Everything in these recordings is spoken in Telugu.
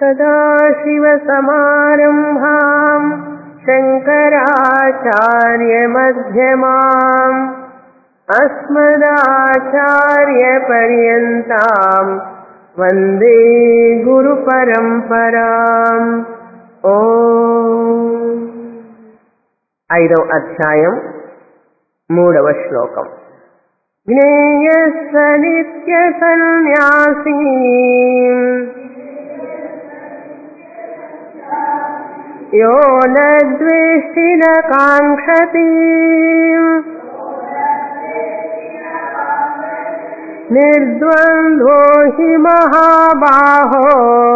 सदाशिवसमारम्भाम् शङ्कराचार्यमध्यमाम् अस्मदाचार्यपर्यन्ताम् वन्दे గురుపరంపరాం ఓ ఐదవ అధ్యాయం మూడవ శ్లోకం జ్ఞేయస్వ నిత్య సన్యాసీ యో నద్వేష్టి కాంక్షతి నిర్ద్వంద్వో హి మహాబాహో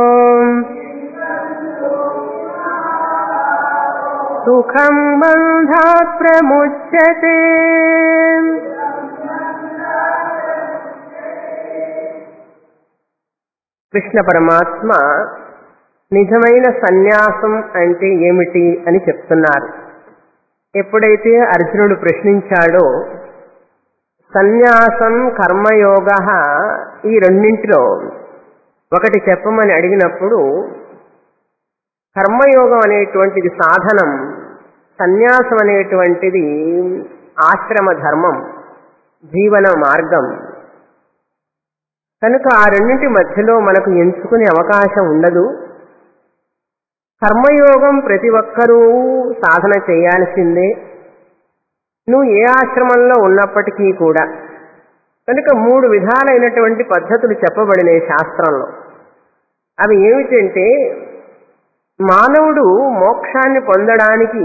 సుఖం బంధాత్ ప్రముచ్యతే కృష్ణ పరమాత్మ నిజమైన సన్యాసం అంటే ఏమిటి అని చెప్తున్నారు ఎప్పుడైతే అర్జునుడు ప్రశ్నించాడో సన్యాసం కర్మయోగ ఈ రెండింటిలో ఒకటి చెప్పమని అడిగినప్పుడు కర్మయోగం అనేటువంటిది సాధనం సన్యాసం అనేటువంటిది ఆశ్రమ ధర్మం జీవన మార్గం కనుక ఆ రెండింటి మధ్యలో మనకు ఎంచుకునే అవకాశం ఉండదు కర్మయోగం ప్రతి ఒక్కరూ సాధన చేయాల్సిందే నువ్వు ఏ ఆశ్రమంలో ఉన్నప్పటికీ కూడా కనుక మూడు విధాలైనటువంటి పద్ధతులు చెప్పబడినాయి శాస్త్రంలో అవి ఏమిటంటే మానవుడు మోక్షాన్ని పొందడానికి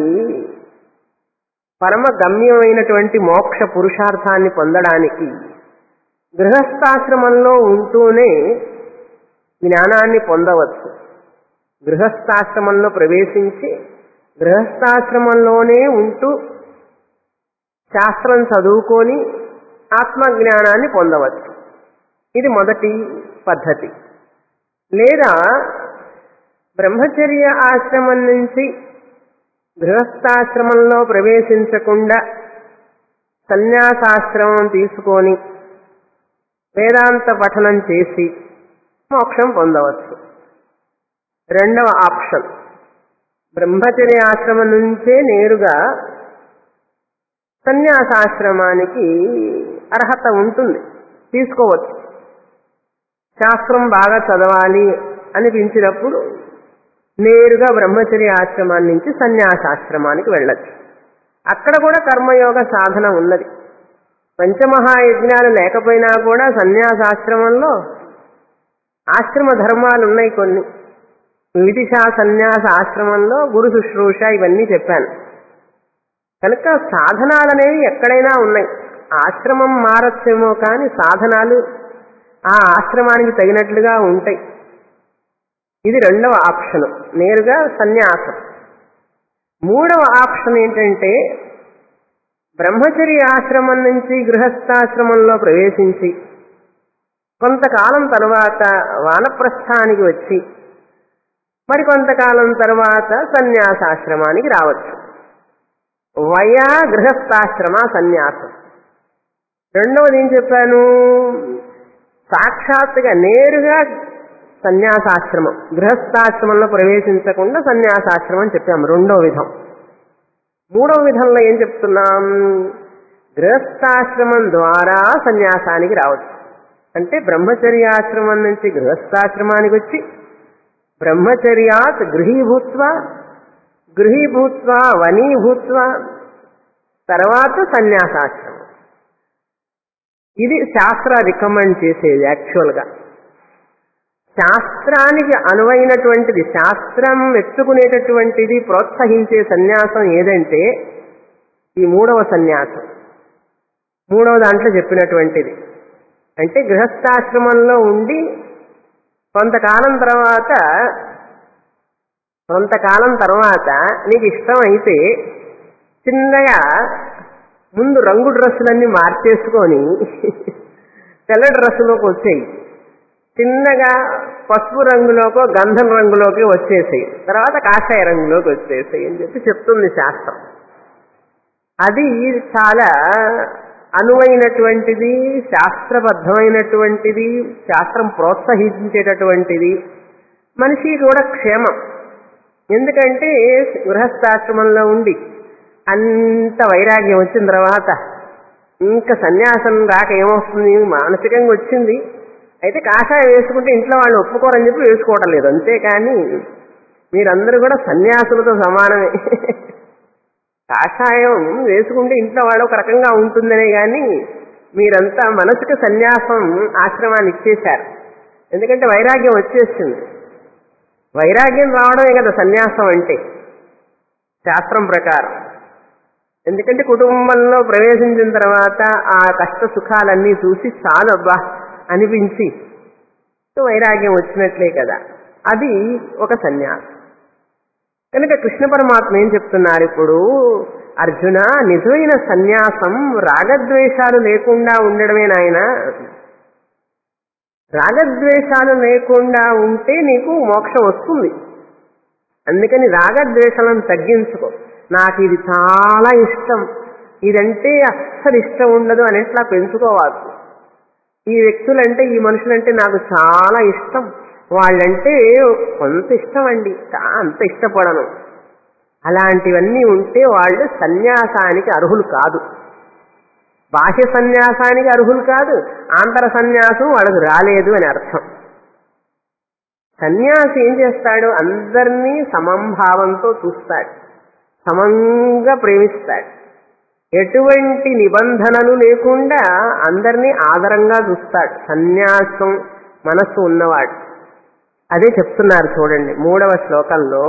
పరమ గమ్యమైనటువంటి మోక్ష పురుషార్థాన్ని పొందడానికి గృహస్థాశ్రమంలో ఉంటూనే జ్ఞానాన్ని పొందవచ్చు గృహస్థాశ్రమంలో ప్రవేశించి గృహస్థాశ్రమంలోనే ఉంటూ శాస్త్రం చదువుకొని ఆత్మజ్ఞానాన్ని పొందవచ్చు ఇది మొదటి పద్ధతి లేదా బ్రహ్మచర్య ఆశ్రమం నుంచి గృహస్థాశ్రమంలో ప్రవేశించకుండా సన్యాసాశ్రమం తీసుకొని వేదాంత పఠనం చేసి మోక్షం పొందవచ్చు రెండవ ఆప్షన్ బ్రహ్మచర్య ఆశ్రమం నుంచే నేరుగా సన్యాసాశ్రమానికి అర్హత ఉంటుంది తీసుకోవచ్చు శాస్త్రం బాగా చదవాలి అనిపించినప్పుడు నేరుగా బ్రహ్మచర్య ఆశ్రమాన్ని నుంచి సన్యాసాశ్రమానికి వెళ్ళచ్చు అక్కడ కూడా కర్మయోగ సాధన ఉన్నది పంచమహాయజ్ఞాలు లేకపోయినా కూడా సన్యాసాశ్రమంలో ఆశ్రమ ధర్మాలు ఉన్నాయి కొన్ని విదిశా సన్యాస ఆశ్రమంలో గురు శుశ్రూష ఇవన్నీ చెప్పాను కనుక సాధనాలనేవి ఎక్కడైనా ఉన్నాయి ఆశ్రమం మారచ్చేమో కానీ సాధనాలు ఆ ఆశ్రమానికి తగినట్లుగా ఉంటాయి ఇది రెండవ ఆప్షన్ నేరుగా సన్యాసం మూడవ ఆప్షన్ ఏంటంటే బ్రహ్మచర్య ఆశ్రమం నుంచి గృహస్థాశ్రమంలో ప్రవేశించి కొంతకాలం తర్వాత వానప్రస్థానికి వచ్చి మరి కొంతకాలం తర్వాత సన్యాసాశ్రమానికి రావచ్చు వయా గృహస్థాశ్రమ సన్యాసం రెండవది ఏం చెప్పాను సాక్షాత్తుగా నేరుగా సన్యాసాశ్రమం గృహస్థాశ్రమంలో ప్రవేశించకుండా సన్యాసాశ్రమం చెప్పాము రెండో విధం మూడవ విధంలో ఏం చెప్తున్నాం గృహస్థాశ్రమం ద్వారా సన్యాసానికి రావచ్చు అంటే బ్రహ్మచర్యాశ్రమం నుంచి గృహస్థాశ్రమానికి వచ్చి బ్రహ్మచర్యాత్ గృహీభూత్వ గృహీభూత్వ వనీభూత్వ తర్వాత సన్యాసాశ్రమం ఇది శాస్త్ర రికమెండ్ చేసేది యాక్చువల్గా శాస్త్రానికి అనువైనటువంటిది శాస్త్రం ఎత్తుకునేటటువంటిది ప్రోత్సహించే సన్యాసం ఏదంటే ఈ మూడవ సన్యాసం మూడవ దాంట్లో చెప్పినటువంటిది అంటే గృహస్థాశ్రమంలో ఉండి కొంతకాలం తర్వాత కొంతకాలం తర్వాత నీకు ఇష్టం అయితే చిన్నగా ముందు రంగు డ్రెస్సులన్నీ మార్చేసుకొని తెల్ల డ్రెస్సులోకి వచ్చేయి చిన్నగా పసుపు రంగులోకో గంధం రంగులోకి వచ్చేసాయి తర్వాత కాషాయ రంగులోకి వచ్చేసాయి అని చెప్పి చెప్తుంది శాస్త్రం అది చాలా అనువైనటువంటిది శాస్త్రబద్ధమైనటువంటిది శాస్త్రం ప్రోత్సహించేటటువంటిది మనిషి కూడా క్షేమం ఎందుకంటే గృహస్థాశ్రమంలో ఉండి అంత వైరాగ్యం వచ్చిన తర్వాత ఇంకా సన్యాసం రాక ఏమొస్తుంది మానసికంగా వచ్చింది అయితే కాషాయం వేసుకుంటే ఇంట్లో వాళ్ళు ఒప్పుకోరని చెప్పి వేసుకోవడం లేదు అంతేకాని మీరందరూ కూడా సన్యాసులతో సమానమే కాషాయం వేసుకుంటే ఇంట్లో వాళ్ళు ఒక రకంగా ఉంటుందనే కానీ మీరంతా మనసుకు సన్యాసం ఆశ్రమాన్ని ఇచ్చేశారు ఎందుకంటే వైరాగ్యం వచ్చేస్తుంది వైరాగ్యం రావడమే కదా సన్యాసం అంటే శాస్త్రం ప్రకారం ఎందుకంటే కుటుంబంలో ప్రవేశించిన తర్వాత ఆ కష్ట సుఖాలన్నీ చూసి చాలబ్బా అనిపించి వైరాగ్యం వచ్చినట్లే కదా అది ఒక సన్యాసం కనుక కృష్ణ పరమాత్మ ఏం చెప్తున్నారు ఇప్పుడు అర్జున నిజమైన సన్యాసం రాగద్వేషాలు లేకుండా ఉండడమే నాయన రాగద్వేషాలు లేకుండా ఉంటే నీకు మోక్షం వస్తుంది అందుకని రాగద్వేషాలను తగ్గించుకో నాకు ఇది చాలా ఇష్టం ఇదంటే అస్సలు ఇష్టం ఉండదు అని ఎట్లా పెంచుకోవాలి ఈ వ్యక్తులంటే ఈ మనుషులంటే నాకు చాలా ఇష్టం వాళ్ళంటే కొంత ఇష్టం అండి అంత ఇష్టపడను అలాంటివన్నీ ఉంటే వాళ్ళు సన్యాసానికి అర్హులు కాదు బాహ్య సన్యాసానికి అర్హులు కాదు ఆంతర సన్యాసం వాళ్ళకు రాలేదు అని అర్థం సన్యాసి ఏం చేస్తాడు అందరినీ సమంభావంతో చూస్తాడు సమంగా ప్రేమిస్తాడు ఎటువంటి నిబంధనలు లేకుండా అందరినీ ఆదరంగా చూస్తాడు సన్యాసం మనస్సు ఉన్నవాడు అదే చెప్తున్నారు చూడండి మూడవ శ్లోకంలో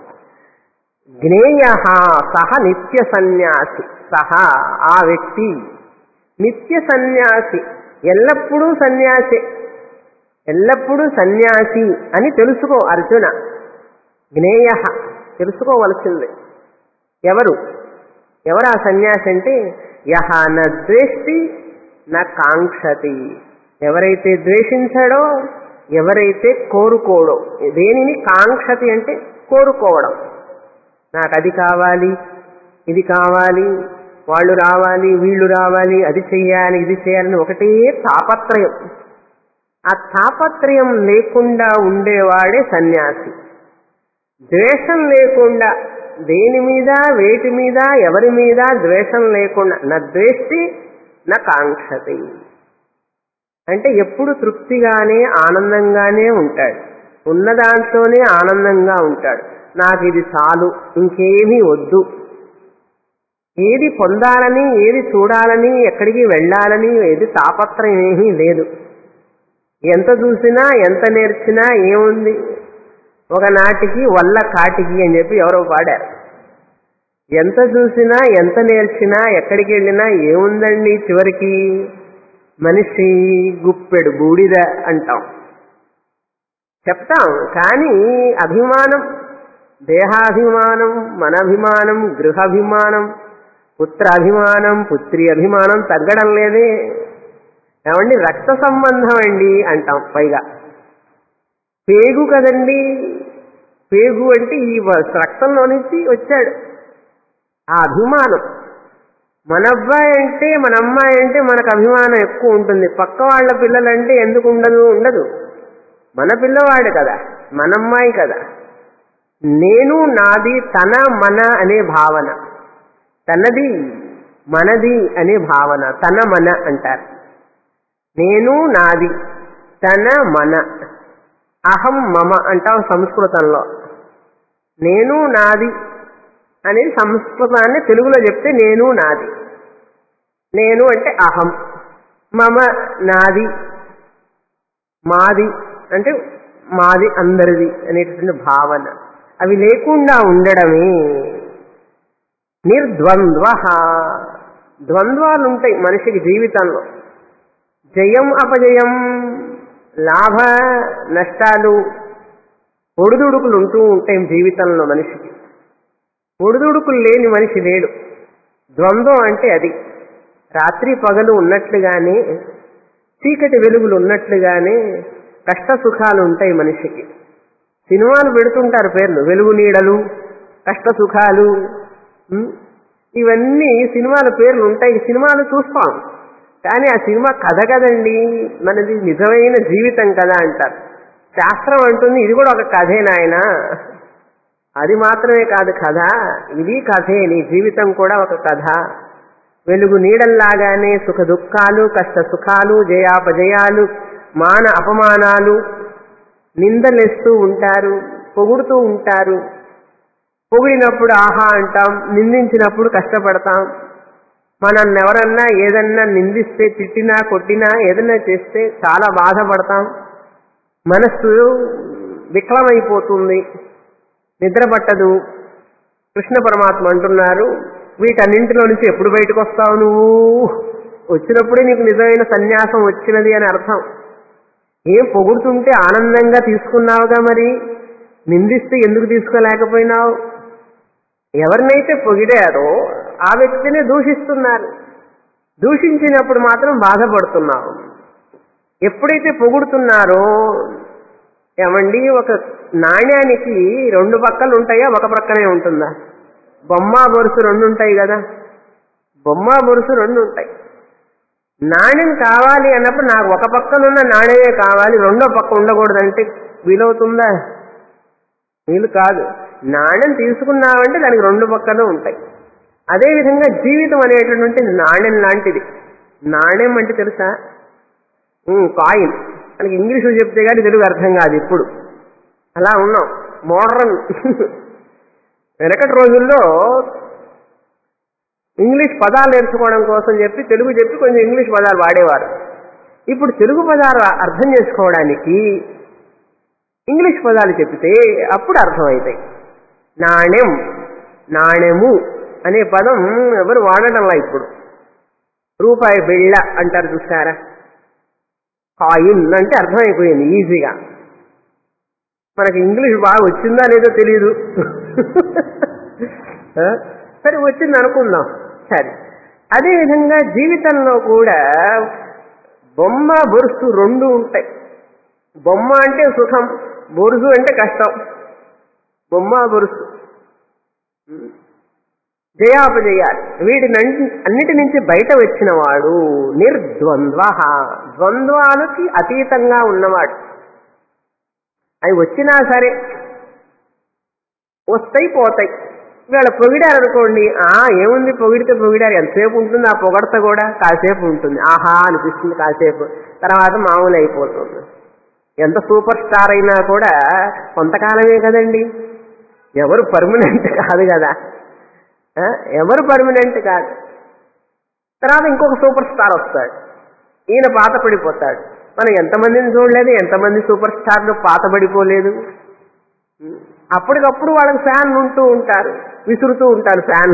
జ్ఞేయ సహ నిత్య సన్యాసి సహ ఆ వ్యక్తి నిత్య సన్యాసి ఎల్లప్పుడూ సన్యాసి ఎల్లప్పుడూ సన్యాసి అని తెలుసుకో అర్జున జ్ఞేయ తెలుసుకోవలసింది ఎవరు ఎవరు ఆ సన్యాసి అంటే యహ న ద్వేష్టి నా కాంక్షతి ఎవరైతే ద్వేషించాడో ఎవరైతే కోరుకోడో దేనిని కాంక్షతి అంటే కోరుకోవడం నాకు అది కావాలి ఇది కావాలి వాళ్ళు రావాలి వీళ్ళు రావాలి అది చెయ్యాలి ఇది చేయాలని ఒకటే తాపత్రయం ఆ తాపత్రయం లేకుండా ఉండేవాడే సన్యాసి ద్వేషం లేకుండా దేని మీద వేటి మీద ఎవరి మీద ద్వేషం లేకుండా నా ద్వేష్టి నా కాంక్షతి అంటే ఎప్పుడు తృప్తిగానే ఆనందంగానే ఉంటాడు ఉన్న దాంట్లోనే ఆనందంగా ఉంటాడు నాకు ఇది చాలు ఇంకేమీ వద్దు ఏది పొందాలని ఏది చూడాలని ఎక్కడికి వెళ్ళాలని ఏది తాపత్రయం ఏమీ లేదు ఎంత చూసినా ఎంత నేర్చినా ఏముంది ఒకనాటికి వల్ల కాటికి అని చెప్పి ఎవరో పాడారు ఎంత చూసినా ఎంత నేర్చినా ఎక్కడికి వెళ్ళినా ఏముందండి చివరికి మనిషి గుప్పెడు బూడిద అంటాం చెప్తాం కానీ అభిమానం దేహాభిమానం మనభిమానం గృహాభిమానం పుత్రాభిమానం పుత్రి అభిమానం తగ్గడం లేదే ఏమండి రక్త సంబంధం అండి అంటాం పైగా పేగు కదండి పేగు అంటే ఈ రక్తంలో నుంచి వచ్చాడు ఆ అభిమానం మన అబ్బాయి అంటే మన అమ్మాయి అంటే మనకు అభిమానం ఎక్కువ ఉంటుంది పక్క వాళ్ళ పిల్లలంటే ఎందుకు ఉండదు ఉండదు మన పిల్లవాడు కదా మన అమ్మాయి కదా నేను నాది తన మన అనే భావన తనది మనది అనే భావన తన మన అంటారు నేను నాది తన మన అహం మమ అంటాం సంస్కృతంలో నేను నాది అనేది సంస్కృతాన్ని తెలుగులో చెప్తే నేను నాది నేను అంటే అహం మమ నాది మాది అంటే మాది అందరిది అనేటువంటి భావన అవి లేకుండా ఉండడమే నిర్ద్వంద్వ ద్వంద్వాలు ఉంటాయి మనిషికి జీవితంలో జయం అపజయం లాభ నష్టాలు ఒడిదుడుకులు ఉంటూ ఉంటాయి జీవితంలో మనిషికి ఒడిదుడుకులు లేని మనిషి లేడు ద్వంద్వం అంటే అది రాత్రి పగలు ఉన్నట్లుగానే చీకటి వెలుగులు ఉన్నట్లుగానే కష్ట సుఖాలు ఉంటాయి మనిషికి సినిమాలు పెడుతుంటారు పేర్లు వెలుగు నీడలు కష్ట సుఖాలు ఉమ్, ఇవన్నీ సినిమాల పేర్లు ఉంటాయి సినిమాలు చూస్తాం కానీ ఆ సినిమా కథ కదండి మనది నిజమైన జీవితం కదా అంటారు శాస్త్రం అంటుంది ఇది కూడా ఒక కథే నాయన అది మాత్రమే కాదు కథ ఇది కథే నీ జీవితం కూడా ఒక కథ వెలుగు నీడల్లాగానే సుఖ దుఃఖాలు కష్ట సుఖాలు జయాపజయాలు మాన అపమానాలు నిందలేస్తూ ఉంటారు పొగుడుతూ ఉంటారు పొగిడినప్పుడు ఆహా అంటాం నిందించినప్పుడు కష్టపడతాం మనల్ని ఎవరన్నా ఏదన్నా నిందిస్తే తిట్టినా కొట్టినా ఏదన్నా చేస్తే చాలా బాధపడతాం మనస్సు వికలమైపోతుంది నిద్ర పట్టదు కృష్ణ పరమాత్మ అంటున్నారు వీటన్నింటిలో నుంచి ఎప్పుడు బయటకు వస్తావు నువ్వు వచ్చినప్పుడే నీకు నిజమైన సన్యాసం వచ్చినది అని అర్థం ఏం పొగుడుతుంటే ఆనందంగా తీసుకున్నావుగా మరి నిందిస్తే ఎందుకు తీసుకోలేకపోయినావు ఎవరినైతే పొగిడారో ఆ వ్యక్తిని దూషిస్తున్నారు దూషించినప్పుడు మాత్రం బాధపడుతున్నావు ఎప్పుడైతే పొగుడుతున్నారో ఏమండి ఒక నాణ్యానికి రెండు పక్కలు ఉంటాయా ఒక ప్రక్కనే ఉంటుందా బొమ్మ బొరుసు రెండు ఉంటాయి కదా బొమ్మ బొరుసు రెండు ఉంటాయి నాణ్యం కావాలి అన్నప్పుడు నాకు ఒక పక్కనున్న నాణ్యమే కావాలి రెండో పక్క ఉండకూడదంటే వీలవుతుందా వీలు కాదు నాణ్యం తీసుకున్నామంటే దానికి రెండు పక్కలు ఉంటాయి అదేవిధంగా జీవితం అనేటటువంటి నాణ్యం లాంటిది నాణ్యం అంటే తెలుసా కాయిన్ మనకి ఇంగ్లీషు చెప్తే కానీ తెలుగు అర్థం కాదు ఇప్పుడు అలా ఉన్నాం మోడర్న్ వెనకటి రోజుల్లో ఇంగ్లీష్ పదాలు నేర్చుకోవడం కోసం చెప్పి తెలుగు చెప్పి కొంచెం ఇంగ్లీష్ పదాలు వాడేవారు ఇప్పుడు తెలుగు పదాలు అర్థం చేసుకోవడానికి ఇంగ్లీష్ పదాలు చెప్తే అప్పుడు అర్థమవుతాయి నాణ్యం నాణ్యము అనే పదం ఎవరు వాడటంలా ఇప్పుడు రూపాయి బిళ్ళ అంటారు చూసారా కాయిన్ అంటే అర్థమైపోయింది ఈజీగా మనకి ఇంగ్లీష్ బాగా వచ్చిందా లేదో తెలియదు సరే వచ్చింది అనుకుందాం సరే అదేవిధంగా జీవితంలో కూడా బొమ్మ బొరుసు రెండు ఉంటాయి బొమ్మ అంటే సుఖం బొరుసు అంటే కష్టం బొమ్మ బొరుసు జయాపజయాలు వీటిని అన్నిటి నుంచి బయట వచ్చిన వాడు నిర్ద్వంద్వ ద్వంద్వాలకి అతీతంగా ఉన్నవాడు అవి వచ్చినా సరే వస్తాయి పోతాయి వీళ్ళ పొగిడారు అనుకోండి ఆ ఏముంది పొగిడితే పొగిడారు ఎంతసేపు ఉంటుంది ఆ పొగడత కూడా కాసేపు ఉంటుంది ఆహా అనిపిస్తుంది కాసేపు తర్వాత మామూలు అయిపోతుంది ఎంత సూపర్ స్టార్ అయినా కూడా కొంతకాలమే కదండి ఎవరు పర్మనెంట్ కాదు కదా ఎవరు పర్మనెంట్ కాదు తర్వాత ఇంకొక సూపర్ స్టార్ వస్తాడు ఈయన పాత పడిపోతాడు మనం ఎంతమందిని చూడలేదు ఎంతమంది సూపర్ స్టార్లు పాత పడిపోలేదు అప్పటికప్పుడు వాళ్ళకి ఫ్యాన్ ఉంటూ ఉంటారు విసురుతూ ఉంటారు ఫ్యాన్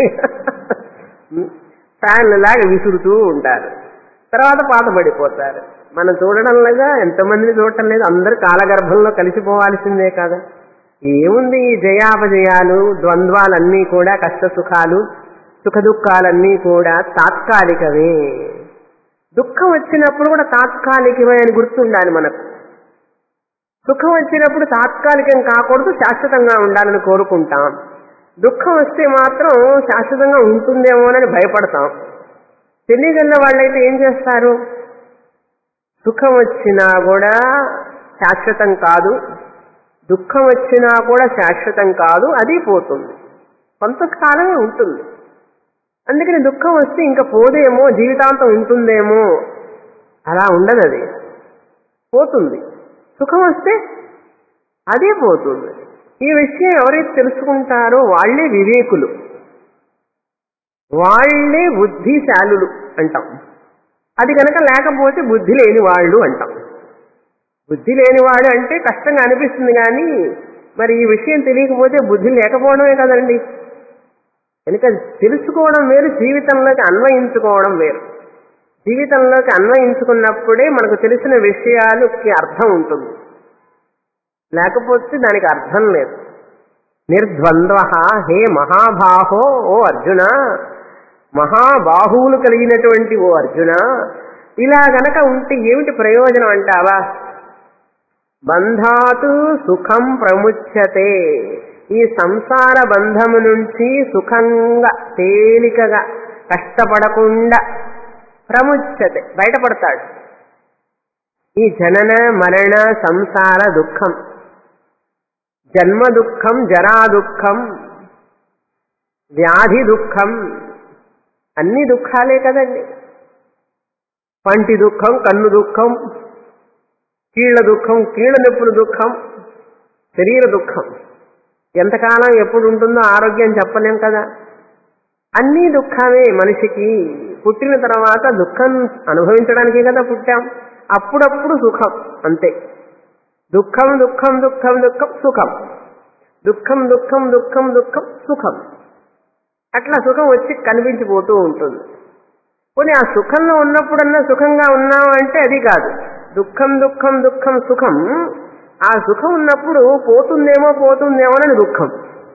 ఫ్యాన్లు లాగా విసురుతూ ఉంటారు తర్వాత పాత పడిపోతారు మనం చూడడం లేదా ఎంతమందిని చూడటం లేదు అందరు కాలగర్భంలో కలిసిపోవాల్సిందే కదా ఏముంది ఈ జయాపజయాలు ద్వంద్వాలన్నీ కూడా కష్ట సుఖాలు సుఖ దుఃఖాలన్నీ కూడా తాత్కాలికమే దుఃఖం వచ్చినప్పుడు కూడా తాత్కాలికమే అని గుర్తుండాలి మనకు సుఖం వచ్చినప్పుడు తాత్కాలికం కాకూడదు శాశ్వతంగా ఉండాలని కోరుకుంటాం దుఃఖం వస్తే మాత్రం శాశ్వతంగా ఉంటుందేమోనని భయపడతాం తెలియగల వాళ్ళైతే ఏం చేస్తారు సుఖం వచ్చినా కూడా శాశ్వతం కాదు దుఃఖం వచ్చినా కూడా శాశ్వతం కాదు అది పోతుంది కొంతకాలమే ఉంటుంది అందుకని దుఃఖం వస్తే ఇంకా పోదేమో జీవితాంతం ఉంటుందేమో అలా ఉండదు అది పోతుంది సుఖం వస్తే అదే పోతుంది ఈ విషయం ఎవరైతే తెలుసుకుంటారో వాళ్లే వివేకులు వాళ్లే బుద్ధిశాలులు అంటాం అది కనుక లేకపోతే బుద్ధి లేని వాళ్ళు అంటాం బుద్ధి లేనివాడు అంటే కష్టంగా అనిపిస్తుంది కానీ మరి ఈ విషయం తెలియకపోతే బుద్ధి లేకపోవడమే కదండి కనుక తెలుసుకోవడం వేరు జీవితంలోకి అన్వయించుకోవడం వేరు జీవితంలోకి అన్వయించుకున్నప్పుడే మనకు తెలిసిన విషయాలకి అర్థం ఉంటుంది లేకపోతే దానికి అర్థం లేదు నిర్ద్వంద్వ హే మహాబాహో ఓ అర్జున మహాబాహువులు కలిగినటువంటి ఓ అర్జున ఇలా గనక ఉంటే ఏమిటి ప్రయోజనం అంటావా బంధాతు సుఖం ప్రముచ్యతే ఈ సంసార బంధము నుంచి సుఖంగా తేలికగా కష్టపడకుండా ప్రముచ్యతే బయటపడతాడు ఈ జనన మరణ సంసార దుఃఖం జన్మ దుఃఖం జరా దుఃఖం వ్యాధి దుఃఖం అన్ని దుఃఖాలే కదండి పంటి దుఃఖం కన్ను దుఃఖం కీళ్ల దుఃఖం కీళ్ల నొప్పుల దుఃఖం శరీర దుఃఖం ఎంతకాలం ఎప్పుడు ఉంటుందో ఆరోగ్యం చెప్పలేం కదా అన్నీ దుఃఖమే మనిషికి పుట్టిన తర్వాత దుఃఖం అనుభవించడానికే కదా పుట్టాం అప్పుడప్పుడు సుఖం అంతే దుఃఖం దుఃఖం దుఃఖం దుఃఖం సుఖం దుఃఖం దుఃఖం దుఃఖం దుఃఖం సుఖం అట్లా సుఖం వచ్చి కనిపించిపోతూ ఉంటుంది పోనీ ఆ సుఖంలో ఉన్నప్పుడన్నా సుఖంగా ఉన్నాం అంటే అది కాదు దుఃఖం దుఃఖం దుఃఖం సుఖం ఆ సుఖం ఉన్నప్పుడు పోతుందేమో పోతుందేమో అని దుఃఖం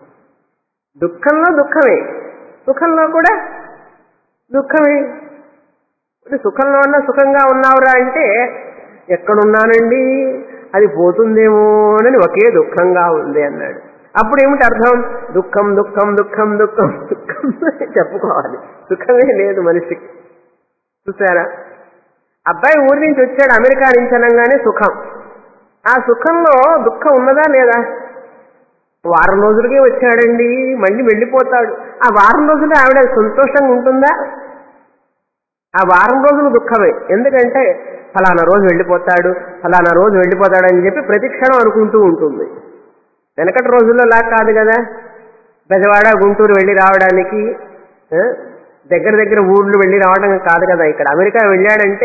దుఃఖంలో దుఃఖమే సుఖంలో కూడా దుఃఖమే ఇప్పుడు సుఖంలో ఉన్న సుఖంగా ఉన్నావురా అంటే ఎక్కడున్నానండి అది పోతుందేమోనని ఒకే దుఃఖంగా ఉంది అన్నాడు అప్పుడు ఏమిటి అర్థం దుఃఖం దుఃఖం దుఃఖం దుఃఖం దుఃఖం అని చెప్పుకోవాలి సుఖమే లేదు మనిషికి చూసారా అబ్బాయి ఊరి నుంచి వచ్చాడు అమెరికా నుంచి అనగానే సుఖం ఆ సుఖంలో దుఃఖం ఉన్నదా లేదా వారం రోజులకే వచ్చాడండి మళ్ళీ వెళ్ళిపోతాడు ఆ వారం రోజులు ఆవిడ సంతోషంగా ఉంటుందా ఆ వారం రోజులు దుఃఖమే ఎందుకంటే ఫలానా రోజు వెళ్ళిపోతాడు ఫలానా రోజు వెళ్ళిపోతాడు అని చెప్పి ప్రతి క్షణం అనుకుంటూ ఉంటుంది వెనకటి రోజుల్లో లా కాదు కదా బెజవాడ గుంటూరు వెళ్ళి రావడానికి ఆ, దగ్గర దగ్గర ఊర్లు వెళ్ళి రావడం కాదు కదా ఇక్కడ అమెరికా వెళ్ళాడంటే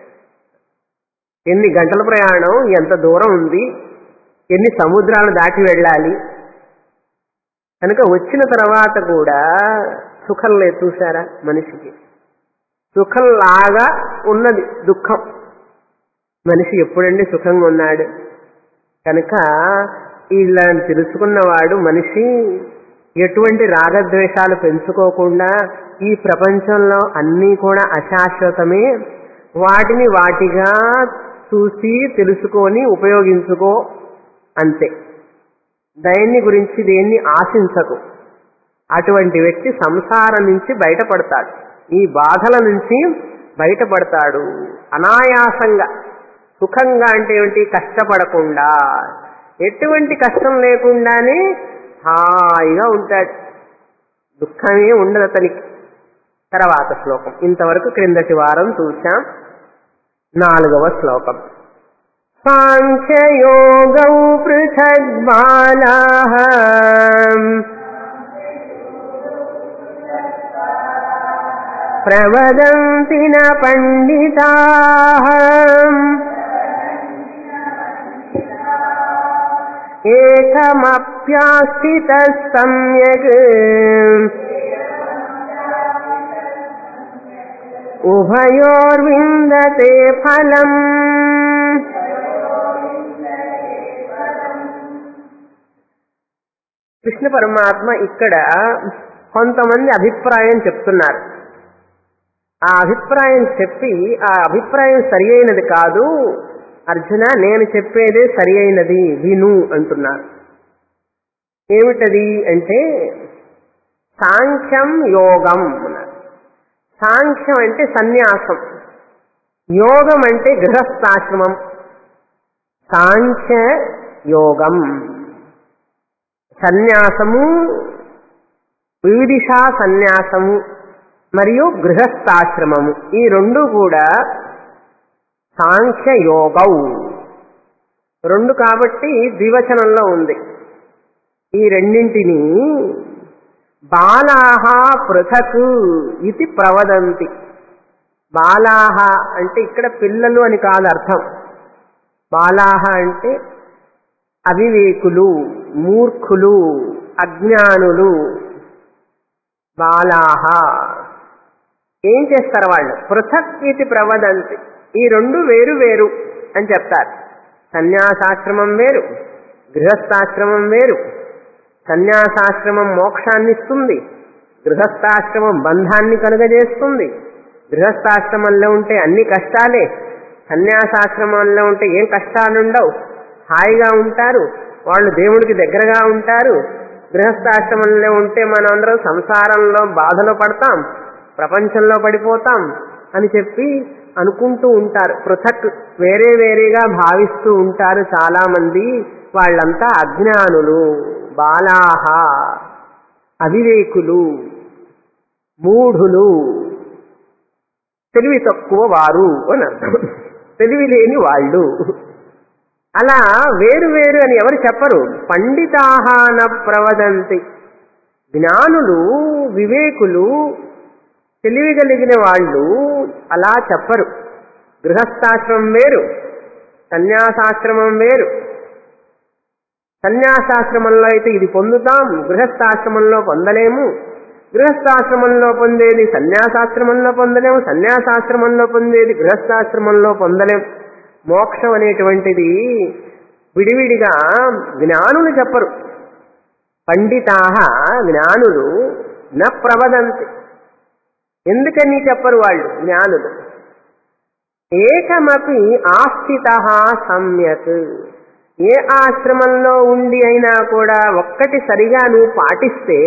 ఎన్ని గంటల ప్రయాణం ఎంత దూరం ఉంది ఎన్ని సముద్రాలు దాటి వెళ్ళాలి కనుక వచ్చిన తర్వాత కూడా సుఖం లేదు చూసారా మనిషికి సుఖంలాగా ఉన్నది దుఃఖం మనిషి ఎప్పుడండి సుఖంగా ఉన్నాడు కనుక ఇలా తెలుసుకున్నవాడు మనిషి ఎటువంటి రాగద్వేషాలు పెంచుకోకుండా ఈ ప్రపంచంలో అన్నీ కూడా అశాశ్వతమే వాటిని వాటిగా చూసి తెలుసుకొని ఉపయోగించుకో అంతే దయన్ని గురించి దేన్ని ఆశించకు అటువంటి వ్యక్తి సంసారం నుంచి బయటపడతాడు ఈ బాధల నుంచి బయటపడతాడు అనాయాసంగా సుఖంగా అంటే ఏమిటి కష్టపడకుండా ఎటువంటి కష్టం లేకుండానే హాయిగా ఉంటాడు దుఃఖమే ఉండదు అతనికి తర్వాత శ్లోకం ఇంతవరకు క్రిందటి వారం చూశాం నాలుగవ శ్లోకం సాంఖ్యయోగౌ పృథగ్ బాలా ప్రవదంతి న పండితా ఏకమప్యాస్థిత సమ్యక్ ఉభయోర్విందతే ఫలం కృష్ణ పరమాత్మ ఇక్కడ కొంతమంది అభిప్రాయం చెప్తున్నారు ఆ అభిప్రాయం చెప్పి ఆ అభిప్రాయం సరి అయినది కాదు అర్జున నేను చెప్పేదే సరి అయినది విను అంటున్నారు ఏమిటది అంటే సాంఖ్యం యోగం అన్నారు సాంఖ్యం అంటే సన్యాసం యోగం అంటే గృహస్థాశ్రమం సాంఖ్య యోగం సన్యాసము వివిధిషా సన్యాసము మరియు గృహస్థాశ్రమము ఈ రెండు కూడా సాంఖ్య యోగౌ రెండు కాబట్టి ద్వివచనంలో ఉంది ఈ రెండింటిని బాలాహ పృథక్ ఇది ప్రవదంతి బాలాహ అంటే ఇక్కడ పిల్లలు అని కాదు అర్థం బాలాహ అంటే అవివేకులు మూర్ఖులు అజ్ఞానులు బాలాహ ఏం చేస్తారు వాళ్ళు పృథక్ ఇది ప్రవదంతి ఈ రెండు వేరు వేరు అని చెప్తారు సన్యాసాశ్రమం వేరు గృహస్థాశ్రమం వేరు సన్యాసాశ్రమం మోక్షాన్ని ఇస్తుంది గృహస్థాశ్రమం బంధాన్ని కలుగజేస్తుంది గృహస్థాశ్రమంలో ఉంటే అన్ని కష్టాలే సన్యాసాశ్రమంలో ఉంటే ఏం కష్టాలుండవు హాయిగా ఉంటారు వాళ్ళు దేవుడికి దగ్గరగా ఉంటారు గృహస్థాశ్రమంలో ఉంటే మనం అందరం సంసారంలో బాధలో పడతాం ప్రపంచంలో పడిపోతాం అని చెప్పి అనుకుంటూ ఉంటారు పృథక్ వేరే వేరేగా భావిస్తూ ఉంటారు చాలా మంది వాళ్ళంతా అజ్ఞానులు బాలాహ అవివేకులు మూఢులు తెలివి తక్కువ వారు అని అర్థం తెలివి లేని వాళ్ళు అలా వేరు వేరు అని ఎవరు చెప్పరు పండితాహాన ప్రవదంతి జ్ఞానులు వివేకులు తెలివిగలిగిన వాళ్ళు అలా చెప్పరు గృహస్థాశ్రమం వేరు సన్యాసాశ్రమం వేరు సన్యాసాశ్రమంలో అయితే ఇది పొందుతాం గృహస్థాశ్రమంలో పొందలేము గృహస్థాశ్రమంలో పొందేది సన్యాసాశ్రమంలో పొందలేము సన్యాసాశ్రమంలో పొందేది గృహస్థాశ్రమంలో పొందలేం మోక్షం అనేటువంటిది విడివిడిగా జ్ఞానులు చెప్పరు పండితాహ జ్ఞానులు న ప్రవదంతి ఎందుకని చెప్పరు వాళ్ళు జ్ఞానులు ఏకమపి ఆస్థిత సమ్యక్ ఏ ఆశ్రమంలో ఉండి అయినా కూడా ఒక్కటి సరిగా నువ్వు పాటిస్తే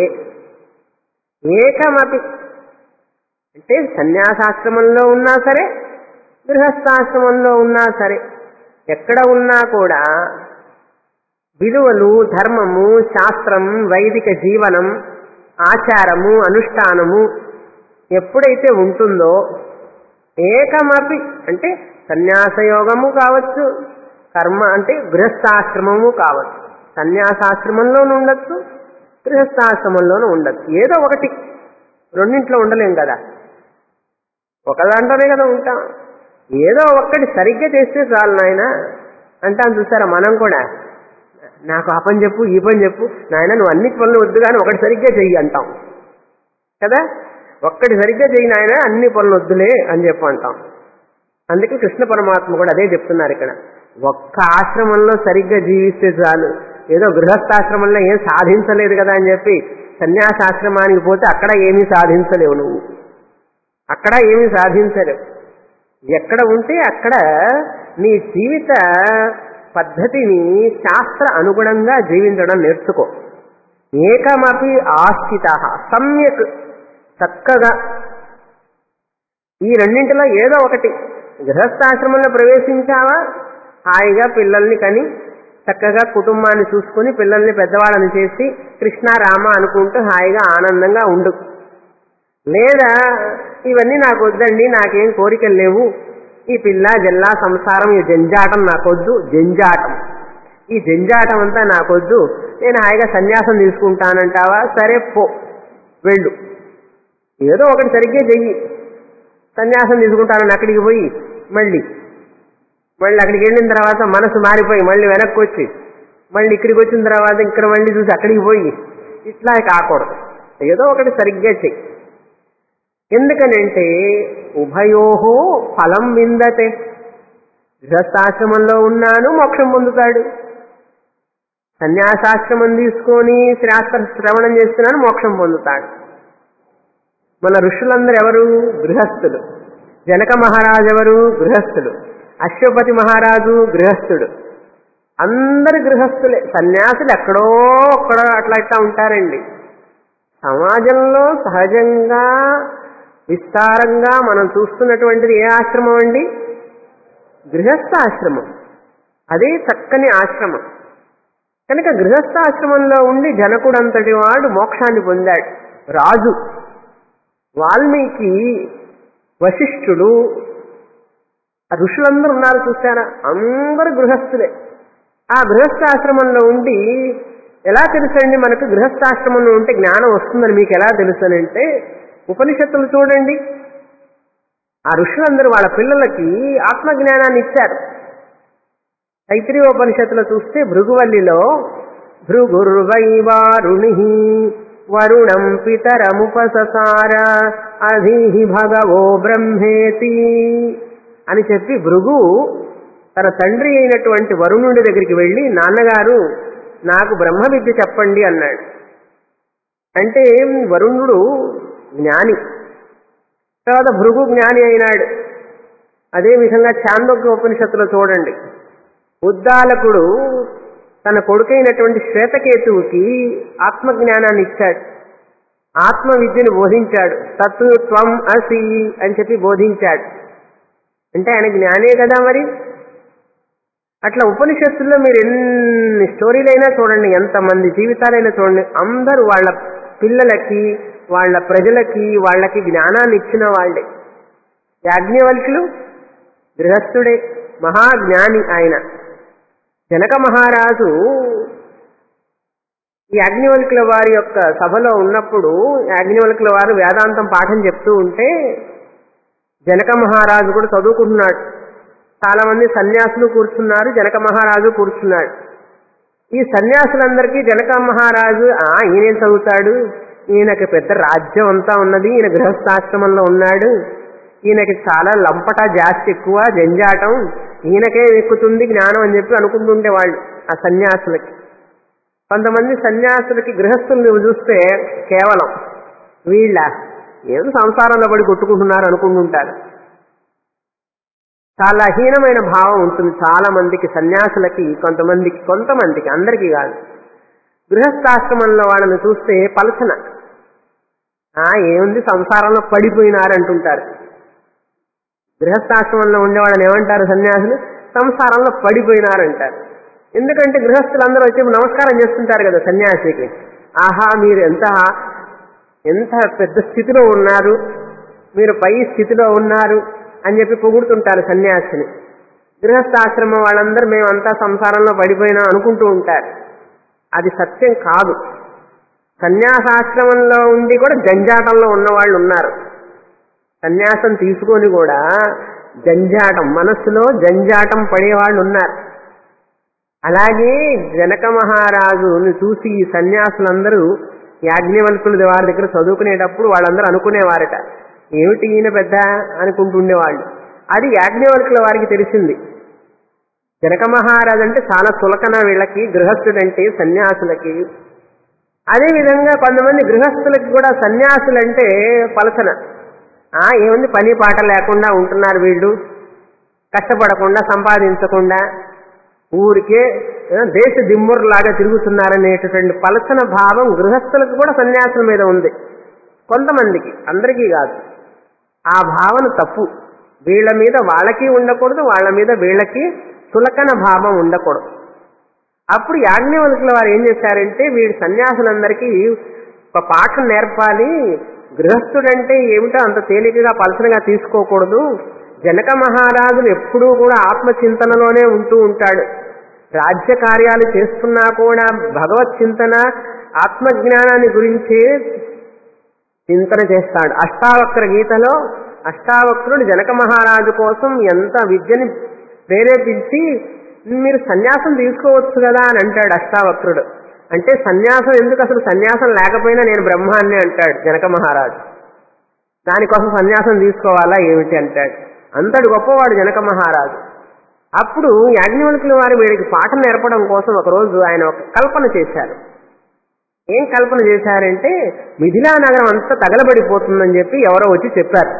ఏకమపి అంటే సన్యాసాశ్రమంలో ఉన్నా సరే గృహస్థాశ్రమంలో ఉన్నా సరే ఎక్కడ ఉన్నా కూడా విలువలు ధర్మము శాస్త్రం వైదిక జీవనం ఆచారము అనుష్ఠానము ఎప్పుడైతే ఉంటుందో ఏకమపి అంటే సన్యాసయోగము కావచ్చు కర్మ అంటే గృహస్థాశ్రమము కావచ్చు సన్యాసాశ్రమంలోనూ ఉండొచ్చు గృహస్థాశ్రమంలోనూ ఉండొచ్చు ఏదో ఒకటి రెండింట్లో ఉండలేం కదా ఒక దాంట్లోనే కదా ఉంటాం ఏదో ఒక్కటి సరిగ్గా చేస్తే చాలు నాయన అంటాం చూసారా మనం కూడా నాకు ఆ పని చెప్పు ఈ పని చెప్పు నాయన నువ్వు అన్ని పనులు వద్దు కానీ ఒకటి సరిగ్గా చెయ్యి అంటాం కదా ఒక్కటి సరిగ్గా చెయ్యి నాయన అన్ని పనులు వద్దులే అని చెప్పు అంటాం అందుకే కృష్ణ పరమాత్మ కూడా అదే చెప్తున్నారు ఇక్కడ ఒక్క ఆశ్రమంలో సరిగ్గా జీవిస్తే చాలు ఏదో గృహస్థాశ్రమంలో ఏం సాధించలేదు కదా అని చెప్పి సన్యాసాశ్రమానికి పోతే అక్కడ ఏమీ సాధించలేవు నువ్వు అక్కడ ఏమీ సాధించలేవు ఎక్కడ ఉంటే అక్కడ నీ జీవిత పద్ధతిని శాస్త్ర అనుగుణంగా జీవించడం నేర్చుకో ఏకమపి ఆస్థిత సమ్యక్ చక్కగా ఈ రెండింటిలో ఏదో ఒకటి గృహస్థాశ్రమంలో ప్రవేశించావా హాయిగా పిల్లల్ని కని చక్కగా కుటుంబాన్ని చూసుకుని పిల్లల్ని పెద్దవాళ్ళని చేసి కృష్ణ రామ అనుకుంటూ హాయిగా ఆనందంగా ఉండు లేదా ఇవన్నీ నాకు వద్దండి నాకేం కోరికలు లేవు ఈ పిల్ల జల్లా సంసారం ఈ జంజాటం నాకొద్దు జంజాటం ఈ జంజాటం అంతా నాకొద్దు నేను హాయిగా సన్యాసం తీసుకుంటానంటావా సరే పో వెళ్ళు ఏదో ఒకటి సరిగ్గా చెయ్యి సన్యాసం తీసుకుంటానని అక్కడికి పోయి మళ్ళీ మళ్ళీ అక్కడికి వెళ్ళిన తర్వాత మనసు మారిపోయి మళ్ళీ వెనక్కి వచ్చి మళ్ళీ ఇక్కడికి వచ్చిన తర్వాత ఇక్కడ మళ్ళీ చూసి అక్కడికి పోయి ఇట్లా కాకూడదు ఏదో ఒకటి సరిగ్గా చెయ్యి ఎందుకనంటే ఉభయోహో ఫలం విందతే గృహస్థాశ్రమంలో ఉన్నాను మోక్షం పొందుతాడు సన్యాసాశ్రమం తీసుకొని శాస్త్ర శ్రవణం చేస్తున్నాను మోక్షం పొందుతాడు మన ఋషులందరూ ఎవరు గృహస్థులు జనక మహారాజు ఎవరు గృహస్థుడు అశ్వపతి మహారాజు గృహస్థుడు అందరు గృహస్థులే సన్యాసులు ఎక్కడో ఒక్కడో అట్లా ఇట్లా ఉంటారండి సమాజంలో సహజంగా విస్తారంగా మనం చూస్తున్నటువంటిది ఏ ఆశ్రమం అండి గృహస్థాశ్రమం అదే చక్కని ఆశ్రమం కనుక గృహస్థాశ్రమంలో ఉండి జనకుడంతటి వాడు మోక్షాన్ని పొందాడు రాజు వాల్మీకి వశిష్ఠుడు ఋషులందరూ ఉన్నారు చూసారా అందరు గృహస్థులే ఆ గృహస్థాశ్రమంలో ఉండి ఎలా తెలుసండి మనకు గృహస్థాశ్రమంలో ఉంటే జ్ఞానం వస్తుందని మీకు ఎలా తెలుసనంటే ఉపనిషత్తులు చూడండి ఆ ఋషులందరూ వాళ్ళ పిల్లలకి ఆత్మజ్ఞానాన్ని ఇచ్చారు తైత్రీయోపనిషత్తులో చూస్తే భృగువల్లిలో భృగుర్వైవారుణి వరుణం పితరముపససార అధీహి భగవో బ్రహ్మేతి అని చెప్పి భృగు తన తండ్రి అయినటువంటి వరుణుడి దగ్గరికి వెళ్ళి నాన్నగారు నాకు బ్రహ్మ విద్య చెప్పండి అన్నాడు అంటే వరుణుడు జ్ఞాని తర్వాత భృగు జ్ఞాని అయినాడు అదే విధంగా చాందోగ్య ఉపనిషత్తులో చూడండి ఉద్దాలకుడు తన కొడుకైనటువంటి శ్వేతకేతువుకి ఆత్మజ్ఞానాన్ని ఇచ్చాడు ఆత్మ విద్యను బోధించాడు తత్తు త్వం అసి అని చెప్పి బోధించాడు అంటే ఆయన జ్ఞానే కదా మరి అట్లా ఉపనిషత్తుల్లో మీరు ఎన్ని స్టోరీలైనా చూడండి ఎంతమంది జీవితాలైనా చూడండి అందరూ వాళ్ళ పిల్లలకి వాళ్ళ ప్రజలకి వాళ్ళకి జ్ఞానాన్ని ఇచ్చిన వాళ్ళే యాజ్ఞవల్కులు గృహస్థుడే మహాజ్ఞాని ఆయన జనక మహారాజు ఈ యాజ్ఞవల్కుల వారి యొక్క సభలో ఉన్నప్పుడు యాజ్ఞవల్కుల వారు వేదాంతం పాఠం చెప్తూ ఉంటే జనక మహారాజు కూడా చదువుకుంటున్నాడు చాలా మంది సన్యాసులు కూర్చున్నారు జనక మహారాజు కూర్చున్నాడు ఈ సన్యాసులందరికీ జనక మహారాజు ఆ ఈయనేం చదువుతాడు ఈయనకి పెద్ద రాజ్యం అంతా ఉన్నది ఈయన గృహస్థాశ్రమంలో ఉన్నాడు ఈయనకి చాలా లంపట జాస్తి ఎక్కువ జంజాటం ఈయనకే ఎక్కుతుంది జ్ఞానం అని చెప్పి అనుకుంటుండే వాళ్ళు ఆ సన్యాసులకి కొంతమంది సన్యాసులకి గృహస్థుల్ని చూస్తే కేవలం వీళ్ళ ఏదో సంసారంలో పడి కొట్టుకుంటున్నారు అనుకుంటుంటారు చాలా హీనమైన భావం ఉంటుంది చాలా మందికి సన్యాసులకి కొంతమందికి కొంతమందికి అందరికీ కాదు గృహస్థాశ్రమంలో వాళ్ళని చూస్తే పలసన ఆ ఏముంది సంసారంలో పడిపోయినారంటుంటారు గృహస్థాశ్రమంలో ఉండేవాళ్ళని ఏమంటారు సన్యాసులు సంసారంలో పడిపోయినారంటారు ఎందుకంటే గృహస్థులందరూ వచ్చి నమస్కారం చేస్తుంటారు కదా సన్యాసికి ఆహా మీరు ఎంత ఎంత పెద్ద స్థితిలో ఉన్నారు మీరు పై స్థితిలో ఉన్నారు అని చెప్పి పొగుడుతుంటారు సన్యాసిని గృహస్థాశ్రమం వాళ్ళందరూ మేమంతా సంసారంలో పడిపోయినా అనుకుంటూ ఉంటారు అది సత్యం కాదు సన్యాసాశ్రమంలో ఉండి కూడా జంజాటంలో ఉన్నవాళ్ళు ఉన్నారు సన్యాసం తీసుకొని కూడా జంజాటం మనస్సులో జంజాటం పడేవాళ్ళు ఉన్నారు అలాగే జనక మహారాజుని చూసి ఈ సన్యాసులందరూ యాజ్ఞవల్కుల వారి దగ్గర చదువుకునేటప్పుడు వాళ్ళందరూ అనుకునేవారట ఏమిటి ఈయన పెద్ద అనుకుంటుండేవాళ్ళు అది యాజ్ఞవల్కుల వారికి తెలిసింది జనక మహారాజు అంటే చాలా చులకన వీళ్ళకి గృహస్థుడంటే సన్యాసులకి అదేవిధంగా కొంతమంది గృహస్థులకి కూడా సన్యాసులంటే పలసన ఆ ఏముంది పని పాట లేకుండా ఉంటున్నారు వీళ్ళు కష్టపడకుండా సంపాదించకుండా ఊరికే దేశ దిమ్ముర్లాగా తిరుగుతున్నారనేటటువంటి పలసన భావం గృహస్థులకు కూడా సన్యాసుల మీద ఉంది కొంతమందికి అందరికీ కాదు ఆ భావన తప్పు వీళ్ళ మీద వాళ్ళకి ఉండకూడదు వాళ్ళ మీద వీళ్ళకి చులకన భావం ఉండకూడదు అప్పుడు యాజ్ఞవల్కుల వారు ఏం చేశారంటే వీడి సన్యాసులందరికీ ఒక పాఠం నేర్పాలి గృహస్థుడంటే ఏమిటో అంత తేలికగా పలసనగా తీసుకోకూడదు జనక మహారాజులు ఎప్పుడూ కూడా ఆత్మచింతనలోనే ఉంటూ ఉంటాడు రాజ్య కార్యాలు చేస్తున్నా కూడా భగవత్ చింతన ఆత్మజ్ఞానాన్ని గురించే చింతన చేస్తాడు అష్టావక్ర గీతలో అష్టావక్రుడు జనక మహారాజు కోసం ఎంత విద్యని ప్రేరేపించి మీరు సన్యాసం తీసుకోవచ్చు కదా అని అంటాడు అష్టావక్రుడు అంటే సన్యాసం ఎందుకు అసలు సన్యాసం లేకపోయినా నేను బ్రహ్మాన్ని అంటాడు జనక మహారాజు దానికోసం సన్యాసం తీసుకోవాలా ఏమిటి అంటాడు అంతటి గొప్పవాడు జనక మహారాజు అప్పుడు యాజ్ఞవల్కుల వారు వీడికి పాఠం నేర్పడం కోసం ఒకరోజు ఆయన ఒక కల్పన చేశారు ఏం కల్పన చేశారంటే మిథిలా నగరం అంతా తగలబడిపోతుందని చెప్పి ఎవరో వచ్చి చెప్పారు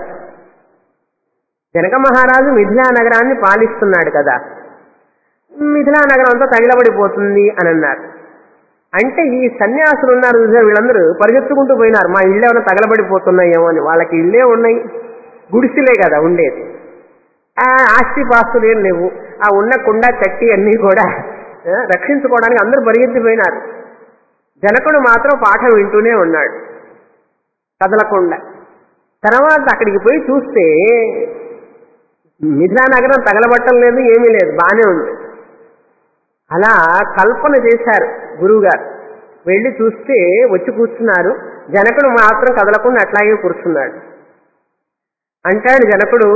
జనక మహారాజు మిథిలా నగరాన్ని పాలిస్తున్నాడు కదా మిథిలా నగరం అంతా తగిలబడిపోతుంది అని అన్నారు అంటే ఈ సన్యాసులు ఉన్నారు చూసారు వీళ్ళందరూ పరిగెత్తుకుంటూ పోయినారు మా ఇల్లు ఏమైనా తగలబడిపోతున్నాయేమో అని వాళ్ళకి ఇల్లే ఉన్నాయి గుడిసిలే కదా ఉండేది ఆ ఆస్తి పాస్తులు ఏం లేవు ఆ ఉన్న కుండ చట్టి అన్నీ కూడా ఆ, రక్షించుకోవడానికి అందరూ పరిగెత్తిపోయినారు జనకుడు మాత్రం పాఠం వింటూనే ఉన్నాడు కదలకుండా తర్వాత అక్కడికి పోయి చూస్తే మిథిలా నగరం తగలబట్టం లేదు ఏమీ లేదు బానే ఉంది అలా కల్పన చేశారు గురువుగారు వెళ్ళి చూస్తే వచ్చి కూర్చున్నారు జనకుడు మాత్రం కదలకుండా అట్లాగే కూర్చున్నాడు అంటాడు జనకుడు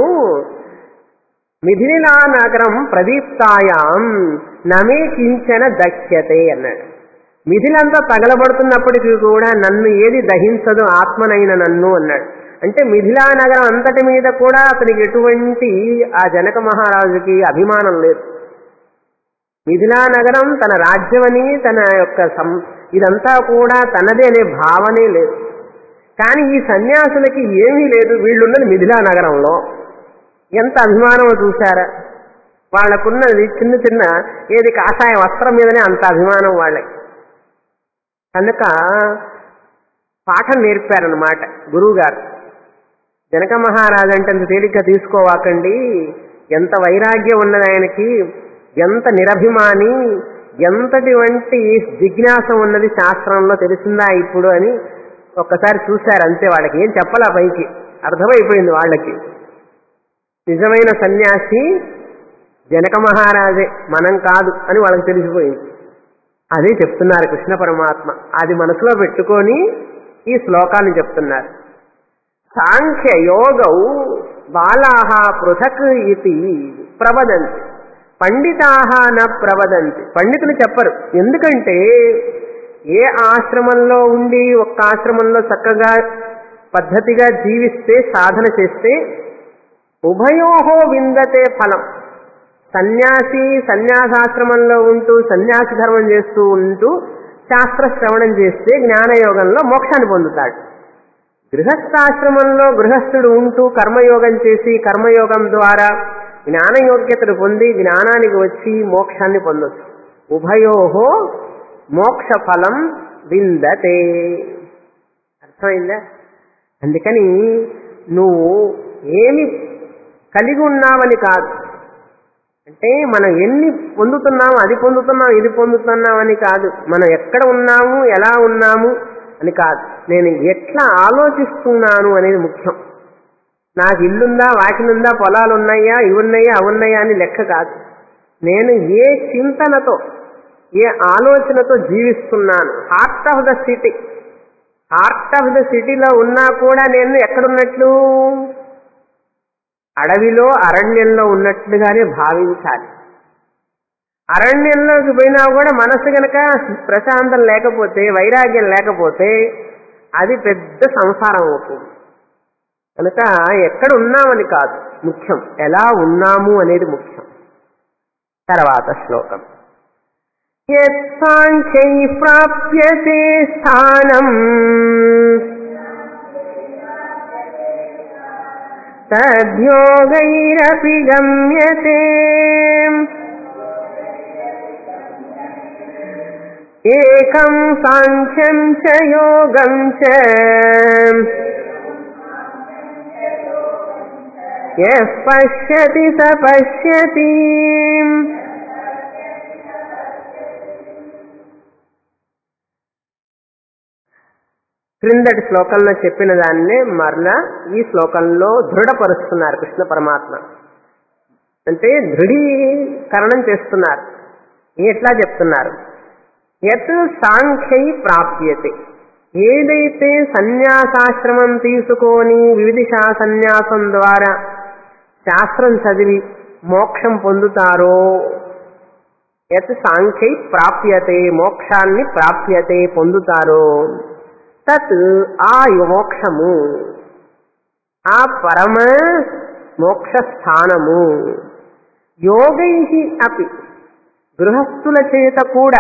మిథిలా నగరం ప్రదీప్తాయాం నమే కించన దక్ష్యతే అన్నాడు మిథిలంతా తగలబడుతున్నప్పటికీ కూడా నన్ను ఏది దహించదు ఆత్మనైన నన్ను అన్నాడు అంటే మిథిలా నగరం అంతటి మీద కూడా అతనికి ఎటువంటి ఆ జనక మహారాజుకి అభిమానం లేదు మిథిలా నగరం తన రాజ్యమని తన యొక్క సం ఇదంతా కూడా తనదే అనే భావనే లేదు కానీ ఈ సన్యాసులకి ఏమీ లేదు వీళ్ళున్నది మిథిలా నగరంలో ఎంత అభిమానమో చూశారా వాళ్ళకున్నది చిన్న చిన్న ఏది కాషాయ వస్త్రం మీదనే అంత అభిమానం వాళ్ళకి కనుక పాఠం నేర్పారనమాట గురువు గారు జనక మహారాజు అంటే అంత తేలిగ్గా తీసుకోవాకండి ఎంత వైరాగ్యం ఉన్నది ఆయనకి ఎంత నిరభిమాని ఎంతటి వంటి జిజ్ఞాస ఉన్నది శాస్త్రంలో తెలిసిందా ఇప్పుడు అని ఒక్కసారి చూశారు అంతే వాళ్ళకి ఏం చెప్పలా పైకి అర్థమైపోయింది వాళ్ళకి నిజమైన సన్యాసి జనక మహారాజే మనం కాదు అని వాళ్ళకి తెలిసిపోయింది అదే చెప్తున్నారు కృష్ణ పరమాత్మ అది మనసులో పెట్టుకొని ఈ శ్లోకాన్ని చెప్తున్నారు సాంఖ్య యోగౌ బాలాహ పృథక్ ఇది ప్రవదంతి పండితాహ న ప్రవదంతి పండితులు చెప్పరు ఎందుకంటే ఏ ఆశ్రమంలో ఉండి ఒక్క ఆశ్రమంలో చక్కగా పద్ధతిగా జీవిస్తే సాధన చేస్తే ఉభయోహో విందతే ఫలం సన్యాసి సన్యాసాశ్రమంలో ఉంటూ సన్యాసి ధర్మం చేస్తూ ఉంటూ శాస్త్ర శ్రవణం చేస్తే జ్ఞానయోగంలో మోక్షాన్ని పొందుతాడు గృహస్థాశ్రమంలో గృహస్థుడు ఉంటూ కర్మయోగం చేసి కర్మయోగం ద్వారా జ్ఞానయోగ్యతను పొంది జ్ఞానానికి వచ్చి మోక్షాన్ని పొందొచ్చు ఉభయోహో మోక్ష ఫలం విందతే అర్థమైందా అందుకని నువ్వు ఏమి కలిగి ఉన్నావని కాదు అంటే మనం ఎన్ని పొందుతున్నాము అది పొందుతున్నాం ఇది పొందుతున్నామని కాదు మనం ఎక్కడ ఉన్నాము ఎలా ఉన్నాము అని కాదు నేను ఎట్లా ఆలోచిస్తున్నాను అనేది ముఖ్యం నాకు ఇల్లుందా వాకిలుందా పొలాలు ఉన్నాయా ఇవి ఉన్నాయా అవి ఉన్నాయా అని లెక్క కాదు నేను ఏ చింతనతో ఏ ఆలోచనతో జీవిస్తున్నాను heart of the city heart of the సిటీలో ఉన్నా కూడా నేను ఎక్కడున్నట్లు అడవిలో అరణ్యంలో ఉన్నట్లుగానే భావించాలి అరణ్యంలోకి పోయినా కూడా మనసు గనక ప్రశాంతం లేకపోతే వైరాగ్యం లేకపోతే అది పెద్ద సంసారం అవుతుంది కనుక ఎక్కడ ఉన్నామని కాదు ముఖ్యం ఎలా ఉన్నాము అనేది ముఖ్యం తర్వాత శ్లోకం యత్సాంఖ్యై ప్రాప్యతే స్థానం తద్యోగైరపి గమ్యతే ఏకం సాంఖ్యం చ యోగం చ యః పశ్యతి స పశ్యతి క్రిందటి శ్లోకంలో చెప్పిన దాన్నే మరలా ఈ శ్లోకంలో దృఢపరుస్తున్నారు కృష్ణ పరమాత్మ అంటే దృఢీకరణం చేస్తున్నారు ఎట్లా చెప్తున్నారు యత్ సాంఖ్యై ప్రాప్యతే ఏదైతే సన్యాసాశ్రమం తీసుకొని వివిధిషా సన్యాసం ద్వారా శాస్త్రం చదివి మోక్షం పొందుతారో యత్ సాంఖ్యై ప్రాప్యతే మోక్షాన్ని ప్రాప్యతే పొందుతారో తత్ ఆ మోక్షము ఆ పరమ మోక్ష స్థానము యోగై అపి గృహస్థుల చేత కూడా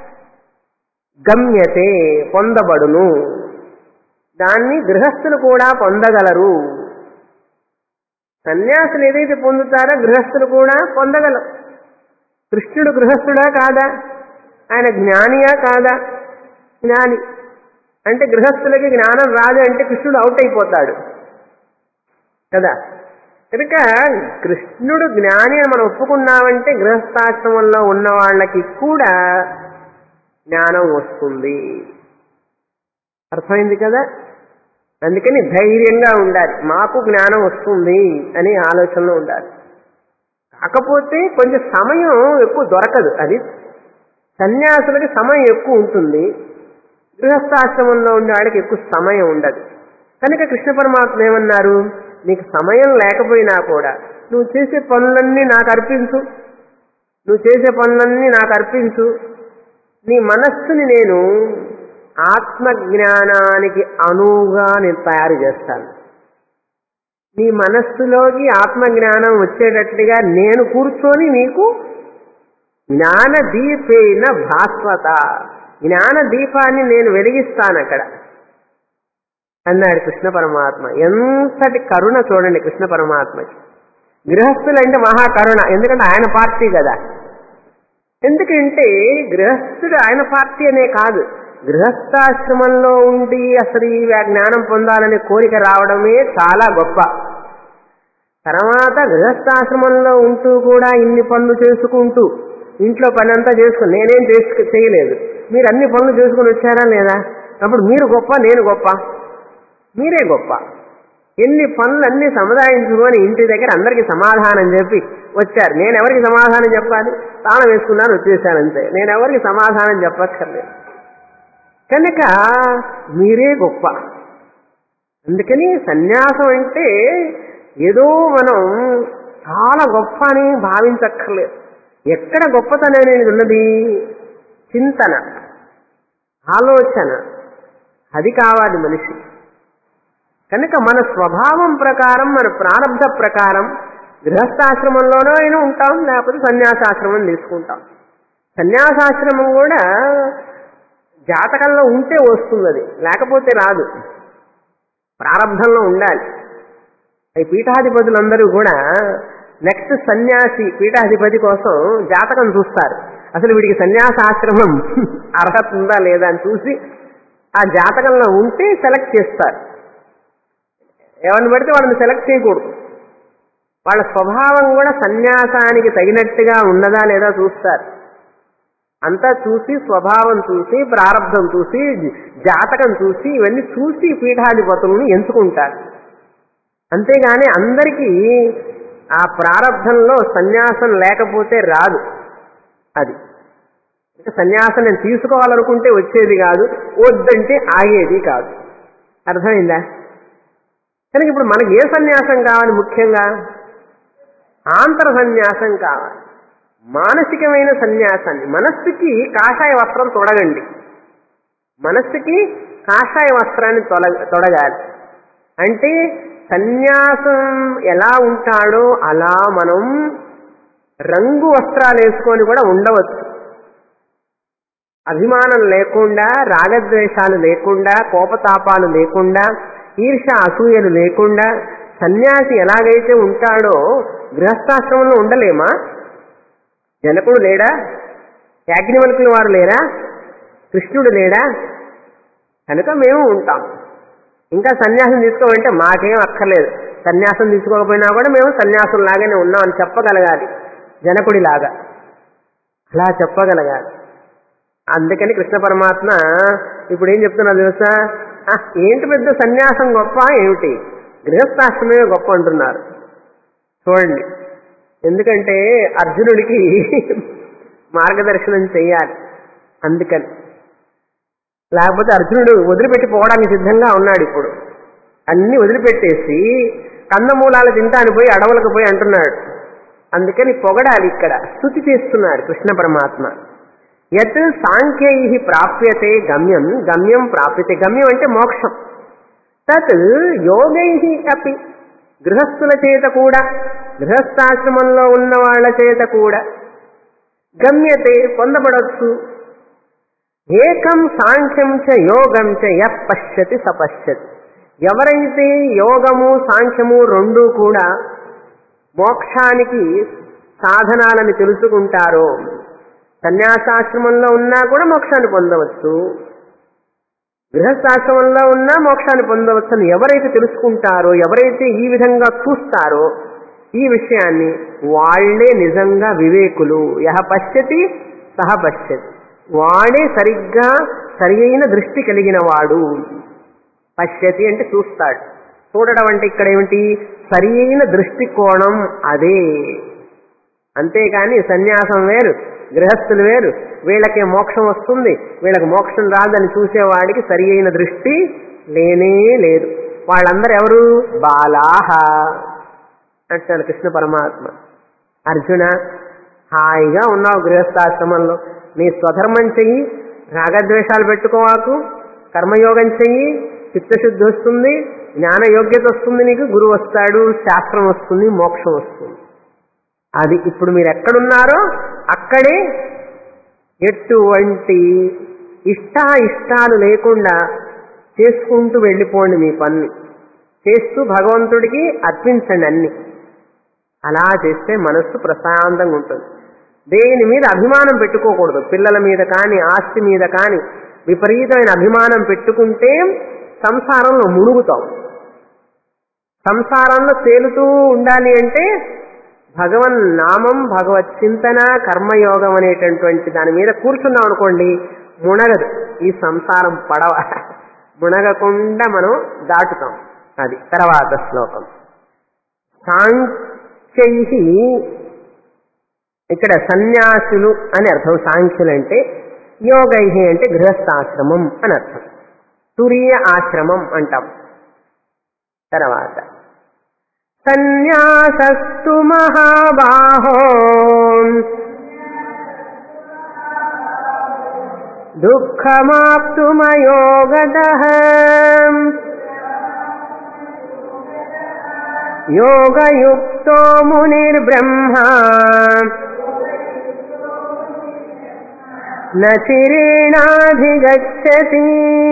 గమ్యతే పొందబడును దాన్ని గృహస్థులు కూడా పొందగలరు సన్యాసులు ఏదైతే పొందుతారో గృహస్థులు కూడా పొందగలరు కృష్ణుడు గృహస్థుడా కాదా ఆయన జ్ఞానియా కాదా జ్ఞాని అంటే గృహస్థులకి జ్ఞానం రాదు అంటే కృష్ణుడు అవుట్ అయిపోతాడు కదా కనుక కృష్ణుడు జ్ఞాని అని మనం ఒప్పుకున్నామంటే గృహస్థాశ్రమంలో ఉన్న వాళ్ళకి కూడా జ్ఞానం వస్తుంది అర్థమైంది కదా అందుకని ధైర్యంగా ఉండాలి మాకు జ్ఞానం వస్తుంది అనే ఆలోచనలో ఉండాలి కాకపోతే కొంచెం సమయం ఎక్కువ దొరకదు అది సన్యాసులకి సమయం ఎక్కువ ఉంటుంది గృహస్థాశ్రమంలో ఉండే వాడికి ఎక్కువ సమయం ఉండదు కనుక కృష్ణ పరమాత్మ ఏమన్నారు నీకు సమయం లేకపోయినా కూడా నువ్వు చేసే పనులన్నీ నాకు అర్పించు నువ్వు చేసే పనులన్నీ నాకు అర్పించు నీ మనస్సుని నేను ఆత్మజ్ఞానానికి అనువుగా నేను తయారు చేస్తాను నీ మనస్సులోకి ఆత్మజ్ఞానం వచ్చేటట్టుగా నేను కూర్చొని నీకు జ్ఞాన దీపేన భాస్వత జ్ఞాన దీపాన్ని నేను వెలిగిస్తాను అక్కడ అన్నాడు కృష్ణ పరమాత్మ ఎంతటి కరుణ చూడండి కృష్ణ పరమాత్మకి గృహస్థులంటే మహా కరుణ ఎందుకంటే ఆయన పార్టీ కదా ఎందుకంటే గృహస్థుడు ఆయన పార్టీ అనే కాదు గృహస్థాశ్రమంలో ఉండి అసలు ఈ జ్ఞానం పొందాలనే కోరిక రావడమే చాలా గొప్ప తర్వాత గృహస్థాశ్రమంలో ఉంటూ కూడా ఇన్ని పనులు చేసుకుంటూ ఇంట్లో పని అంతా చేసుకుని నేనేం చేసు చేయలేదు మీరు అన్ని పనులు చేసుకుని వచ్చారా లేదా అప్పుడు మీరు గొప్ప నేను గొప్ప మీరే గొప్ప ఎన్ని పనులు అన్ని సముదాయించుకొని ఇంటి దగ్గర అందరికీ సమాధానం చెప్పి వచ్చారు నేను ఎవరికి సమాధానం చెప్పాలి తాళం వేసుకున్నాను వచ్చేసానంతే నేను ఎవరికి సమాధానం చెప్పక్కర్లేదు కనుక మీరే గొప్ప అందుకని సన్యాసం అంటే ఏదో మనం చాలా గొప్ప అని భావించక్కర్లేదు ఎక్కడ గొప్పతనం అనేది ఉన్నది చింతన ఆలోచన అది కావాలి మనిషి కనుక మన స్వభావం ప్రకారం మన ప్రారంభ ప్రకారం గృహస్థాశ్రమంలోనో అయినా ఉంటాం లేకపోతే సన్యాసాశ్రమం తీసుకుంటాం సన్యాసాశ్రమం కూడా జాతకంలో ఉంటే వస్తుంది అది లేకపోతే రాదు ప్రారంభంలో ఉండాలి ఈ పీఠాధిపతులందరూ కూడా నెక్స్ట్ సన్యాసి పీఠాధిపతి కోసం జాతకం చూస్తారు అసలు వీడికి సన్యాసాశ్రమం అర్హత ఉందా లేదా అని చూసి ఆ జాతకంలో ఉంటే సెలెక్ట్ చేస్తారు ఎవరిని పడితే వాళ్ళని సెలెక్ట్ చేయకూడదు వాళ్ళ స్వభావం కూడా సన్యాసానికి తగినట్టుగా ఉన్నదా లేదా చూస్తారు అంతా చూసి స్వభావం చూసి ప్రారంధం చూసి జాతకం చూసి ఇవన్నీ చూసి పీఠాధిపతులను ఎంచుకుంటారు అంతేగాని అందరికీ ఆ ప్రారంధంలో సన్యాసం లేకపోతే రాదు అది ఇంకా సన్యాసం నేను తీసుకోవాలనుకుంటే వచ్చేది కాదు వద్దంటే ఆగేది కాదు అర్థమైందా కనుక ఇప్పుడు మనకి ఏ సన్యాసం కావాలి ముఖ్యంగా ఆంతర సన్యాసం కావాలి మానసికమైన సన్యాసాన్ని మనస్సుకి కాషాయ వస్త్రం తొడగండి మనస్సుకి కాషాయ వస్త్రాన్ని తొలగ తొడగాలి అంటే సన్యాసం ఎలా ఉంటాడో అలా మనం రంగు వస్త్రాలు వేసుకొని కూడా ఉండవచ్చు అభిమానం లేకుండా రాగద్వేషాలు లేకుండా కోపతాపాలు లేకుండా ఈర్ష అసూయలు లేకుండా సన్యాసి ఎలాగైతే ఉంటాడో గృహస్థాశ్రమంలో ఉండలేమా జనకుడు లేడా యాజ్ఞవల్కుల వారు లేరా కృష్ణుడు లేడా కనుక మేము ఉంటాం ఇంకా సన్యాసం తీసుకోవాలంటే మాకేం అక్కర్లేదు సన్యాసం తీసుకోకపోయినా కూడా మేము సన్యాసం లాగానే ఉన్నామని చెప్పగలగాలి జనకుడిలాగా అలా చెప్పగలగాలి అందుకని కృష్ణ పరమాత్మ ఇప్పుడు ఏం చెప్తున్నారు తెలుసా "ఆ, ఏంటి పెద్ద సన్యాసం గొప్ప ఏమిటి గృహస్థాశ్రమే గొప్ప అంటున్నారు చూడండి ఎందుకంటే అర్జునుడికి మార్గదర్శనం చెయ్యాలి అందుకని లేకపోతే అర్జునుడు వదిలిపెట్టి పోవడానికి సిద్ధంగా ఉన్నాడు ఇప్పుడు అన్ని వదిలిపెట్టేసి కందమూలాలు తింటాను పోయి అడవులకు పోయి అంటున్నాడు అందుకని పొగడాలి ఇక్కడ స్థుతి చేస్తున్నాడు కృష్ణ పరమాత్మ యత్ సాంఖ్యై ప్రాప్యతే గమ్యం గమ్యం ప్రాప్యతే గమ్యం అంటే మోక్షం తత్ యోగై అపి గృహస్థుల చేత కూడా గృహస్థాశ్రమంలో ఉన్న వాళ్ళ చేత కూడా గమ్యతే పొందబడచ్చు ఏకం సాంఖ్యం చ యోగం చ యః పశ్యతి సపశ్యతి ఎవరైతే యోగము సాంఖ్యము రెండూ కూడా మోక్షానికి సాధనాలని తెలుసుకుంటారో సన్యాసాశ్రమంలో ఉన్నా కూడా మోక్షాన్ని పొందవచ్చు గృహస్థాశ్రమంలో ఉన్నా మోక్షాన్ని పొందవచ్చు అని ఎవరైతే తెలుసుకుంటారో ఎవరైతే ఈ విధంగా చూస్తారో ఈ విషయాన్ని వాళ్లే నిజంగా వివేకులు యహ పశ్యతి సహ పశ్యతి వాడే సరిగ్గా సరి అయిన దృష్టి కలిగిన వాడు పశ్యతి అంటే చూస్తాడు చూడడం అంటే ఇక్కడ ఏమిటి సరి అయిన దృష్టికోణం అదే అంతేకాని సన్యాసం వేరు గృహస్థులు వేరు వీళ్ళకే మోక్షం వస్తుంది వీళ్ళకి మోక్షం రాదని చూసేవాడికి సరి అయిన దృష్టి లేనే లేదు వాళ్ళందరూ ఎవరు బాలాహ అంటాడు కృష్ణ పరమాత్మ అర్జున హాయిగా ఉన్నావు గృహస్థాశ్రమంలో నీ స్వధర్మం చెయ్యి రాగద్వేషాలు పెట్టుకోవాకు కర్మయోగం చెయ్యి చిత్తశుద్ధి వస్తుంది జ్ఞాన యోగ్యత వస్తుంది నీకు గురువు వస్తాడు శాస్త్రం వస్తుంది మోక్షం వస్తుంది అది ఇప్పుడు మీరు ఎక్కడున్నారో అక్కడే ఎటువంటి ఇష్ట ఇష్టాలు లేకుండా చేసుకుంటూ వెళ్ళిపోండి మీ పని చేస్తూ భగవంతుడికి అర్పించండి అన్ని అలా చేస్తే మనస్సు ప్రశాంతంగా ఉంటుంది దేని మీద అభిమానం పెట్టుకోకూడదు పిల్లల మీద కానీ ఆస్తి మీద కానీ విపరీతమైన అభిమానం పెట్టుకుంటే సంసారంలో మునుగుతాం సంసారంలో తేలుతూ ఉండాలి అంటే భగవన్ నామం భగవత్ చింతన కర్మయోగం అనేటటువంటి దాని మీద కూర్చున్నాం అనుకోండి మునగదు ఈ సంసారం పడవ మునగకుండా మనం దాటుతాం అది తర్వాత శ్లోకం సాంఖ్యై ఇక్కడ సన్యాసులు అని అర్థం సాంఖ్యులు అంటే యోగై అంటే గృహస్థాశ్రమం అని అర్థం తురీయ ఆశ్రమం అంటాం తర్వాత సన్యాసస్తు మహాబాహో దుఃఖమాప్తుమయోగత యోగయుక్తో మునిర్బ్రహ్మ న చిరేణాధిగచ్చతి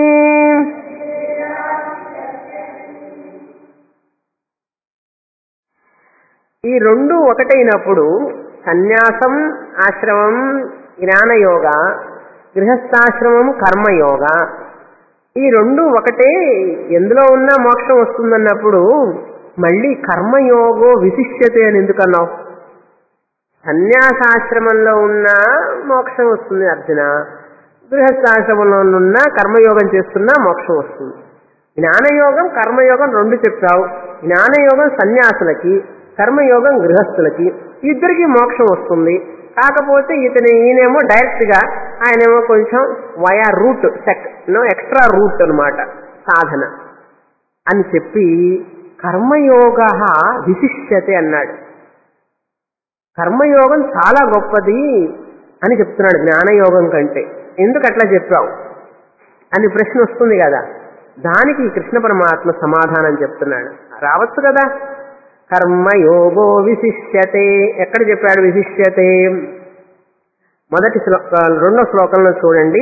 ఈ రెండు ఒకటైనప్పుడు సన్యాసం ఆశ్రమం జ్ఞానయోగ గృహస్థాశ్రమం కర్మయోగ ఈ రెండు ఒకటే ఎందులో ఉన్నా మోక్షం వస్తుందన్నప్పుడు మళ్ళీ కర్మయోగో విశిష్యతే అని ఎందుకన్నావు సన్యాసాశ్రమంలో ఉన్న మోక్షం వస్తుంది అర్జున గృహస్థాశ్రమంలో ఉన్న కర్మయోగం చేస్తున్నా మోక్షం వస్తుంది జ్ఞానయోగం కర్మయోగం రెండు చెప్పావు జ్ఞానయోగం సన్యాసులకి కర్మయోగం గృహస్థులకి ఇద్దరికి మోక్షం వస్తుంది కాకపోతే ఇతని ఈయనేమో డైరెక్ట్ గా ఆయనేమో కొంచెం వయా రూట్ సెక్ నో ఎక్స్ట్రా రూట్ అనమాట సాధన అని చెప్పి కర్మయోగ విశిష్యతే అన్నాడు కర్మయోగం చాలా గొప్పది అని చెప్తున్నాడు జ్ఞానయోగం కంటే ఎందుకు అట్లా చెప్పావు అని ప్రశ్న వస్తుంది కదా దానికి కృష్ణ పరమాత్మ సమాధానం చెప్తున్నాడు రావచ్చు కదా కర్మయోగో విశిష్యతే ఎక్కడ చెప్పాడు విశిష్యతే మొదటి శ్లోక రెండో శ్లోకంలో చూడండి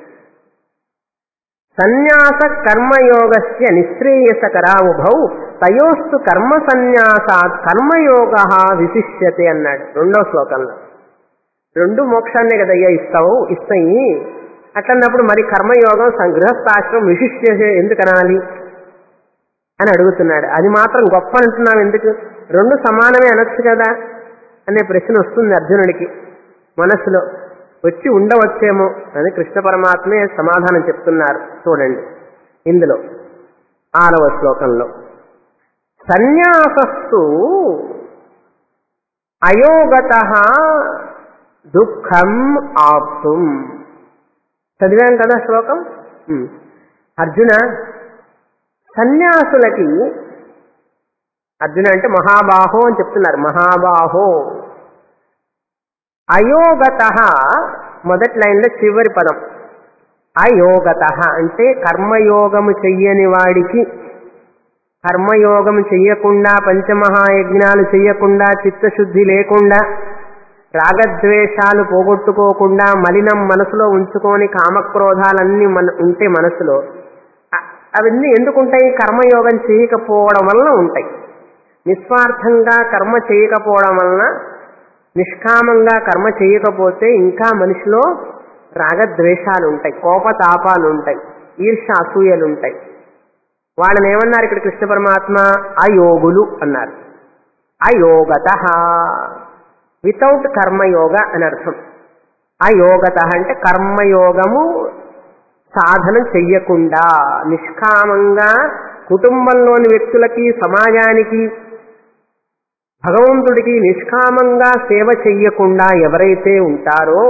సన్యాస కర్మయోగస్య నిశ్రేయసకరావుభౌ తయోస్తు కర్మ సన్యాసాత్ కర్మయోగ విశిష్యతే అన్నాడు రెండో శ్లోకంలో రెండు మోక్షాన్నే కదయ్యా ఇస్తావు ఇస్తాయి అట్లన్నప్పుడు మరి కర్మయోగం గృహస్థాశ్రమం విశిష్య ఎందుకు అనాలి అని అడుగుతున్నాడు అది మాత్రం గొప్ప అంటున్నావు ఎందుకు రెండు సమానమే అనొచ్చు కదా అనే ప్రశ్న వస్తుంది అర్జునుడికి మనస్సులో వచ్చి ఉండవచ్చేమో అని కృష్ణ పరమాత్మే సమాధానం చెప్తున్నారు చూడండి ఇందులో ఆరవ శ్లోకంలో సన్యాసస్సు అయోగత దుఃఖం ఆప్తుం చదివాం కదా శ్లోకం ఉమ్. అర్జున సన్యాసులకి అర్జున అంటే మహాబాహో అని చెప్తున్నారు మహాబాహో అయోగత మొదటి లైన్లో చివరి పదం అయోగత అంటే కర్మయోగము చెయ్యని వాడికి కర్మయోగం చెయ్యకుండా పంచమహాయజ్ఞాలు చెయ్యకుండా చిత్తశుద్ధి లేకుండా రాగద్వేషాలు పోగొట్టుకోకుండా మలినం మనసులో ఉంచుకొని కామక్రోధాలన్నీ మన ఉంటే మనసులో అ- అవన్నీ ఎందుకుంటాయి కర్మయోగం చేయకపోవడం వలన ఉంటాయి నిస్వార్థంగా కర్మ చేయకపోవడం వలన నిష్కామంగా కర్మ చేయకపోతే ఇంకా మనిషిలో రాగద్వేషాలు ఉంటాయి కోపతాపాలు ఉంటాయి ఈర్ష అసూయలు ఉంటాయి వాళ్ళని ఏమన్నారు ఇక్కడ కృష్ణ పరమాత్మ అయోగులు అన్నారు అయోగత వితౌట్ కర్మయోగ అని అర్థం అయోగత అంటే కర్మయోగము సాధన చెయ్యకుండా నిష్కామంగా కుటుంబంలోని వ్యక్తులకి సమాజానికి భగవంతుడికి నిష్కామంగా సేవ చెయ్యకుండా ఎవరైతే ఉంటారో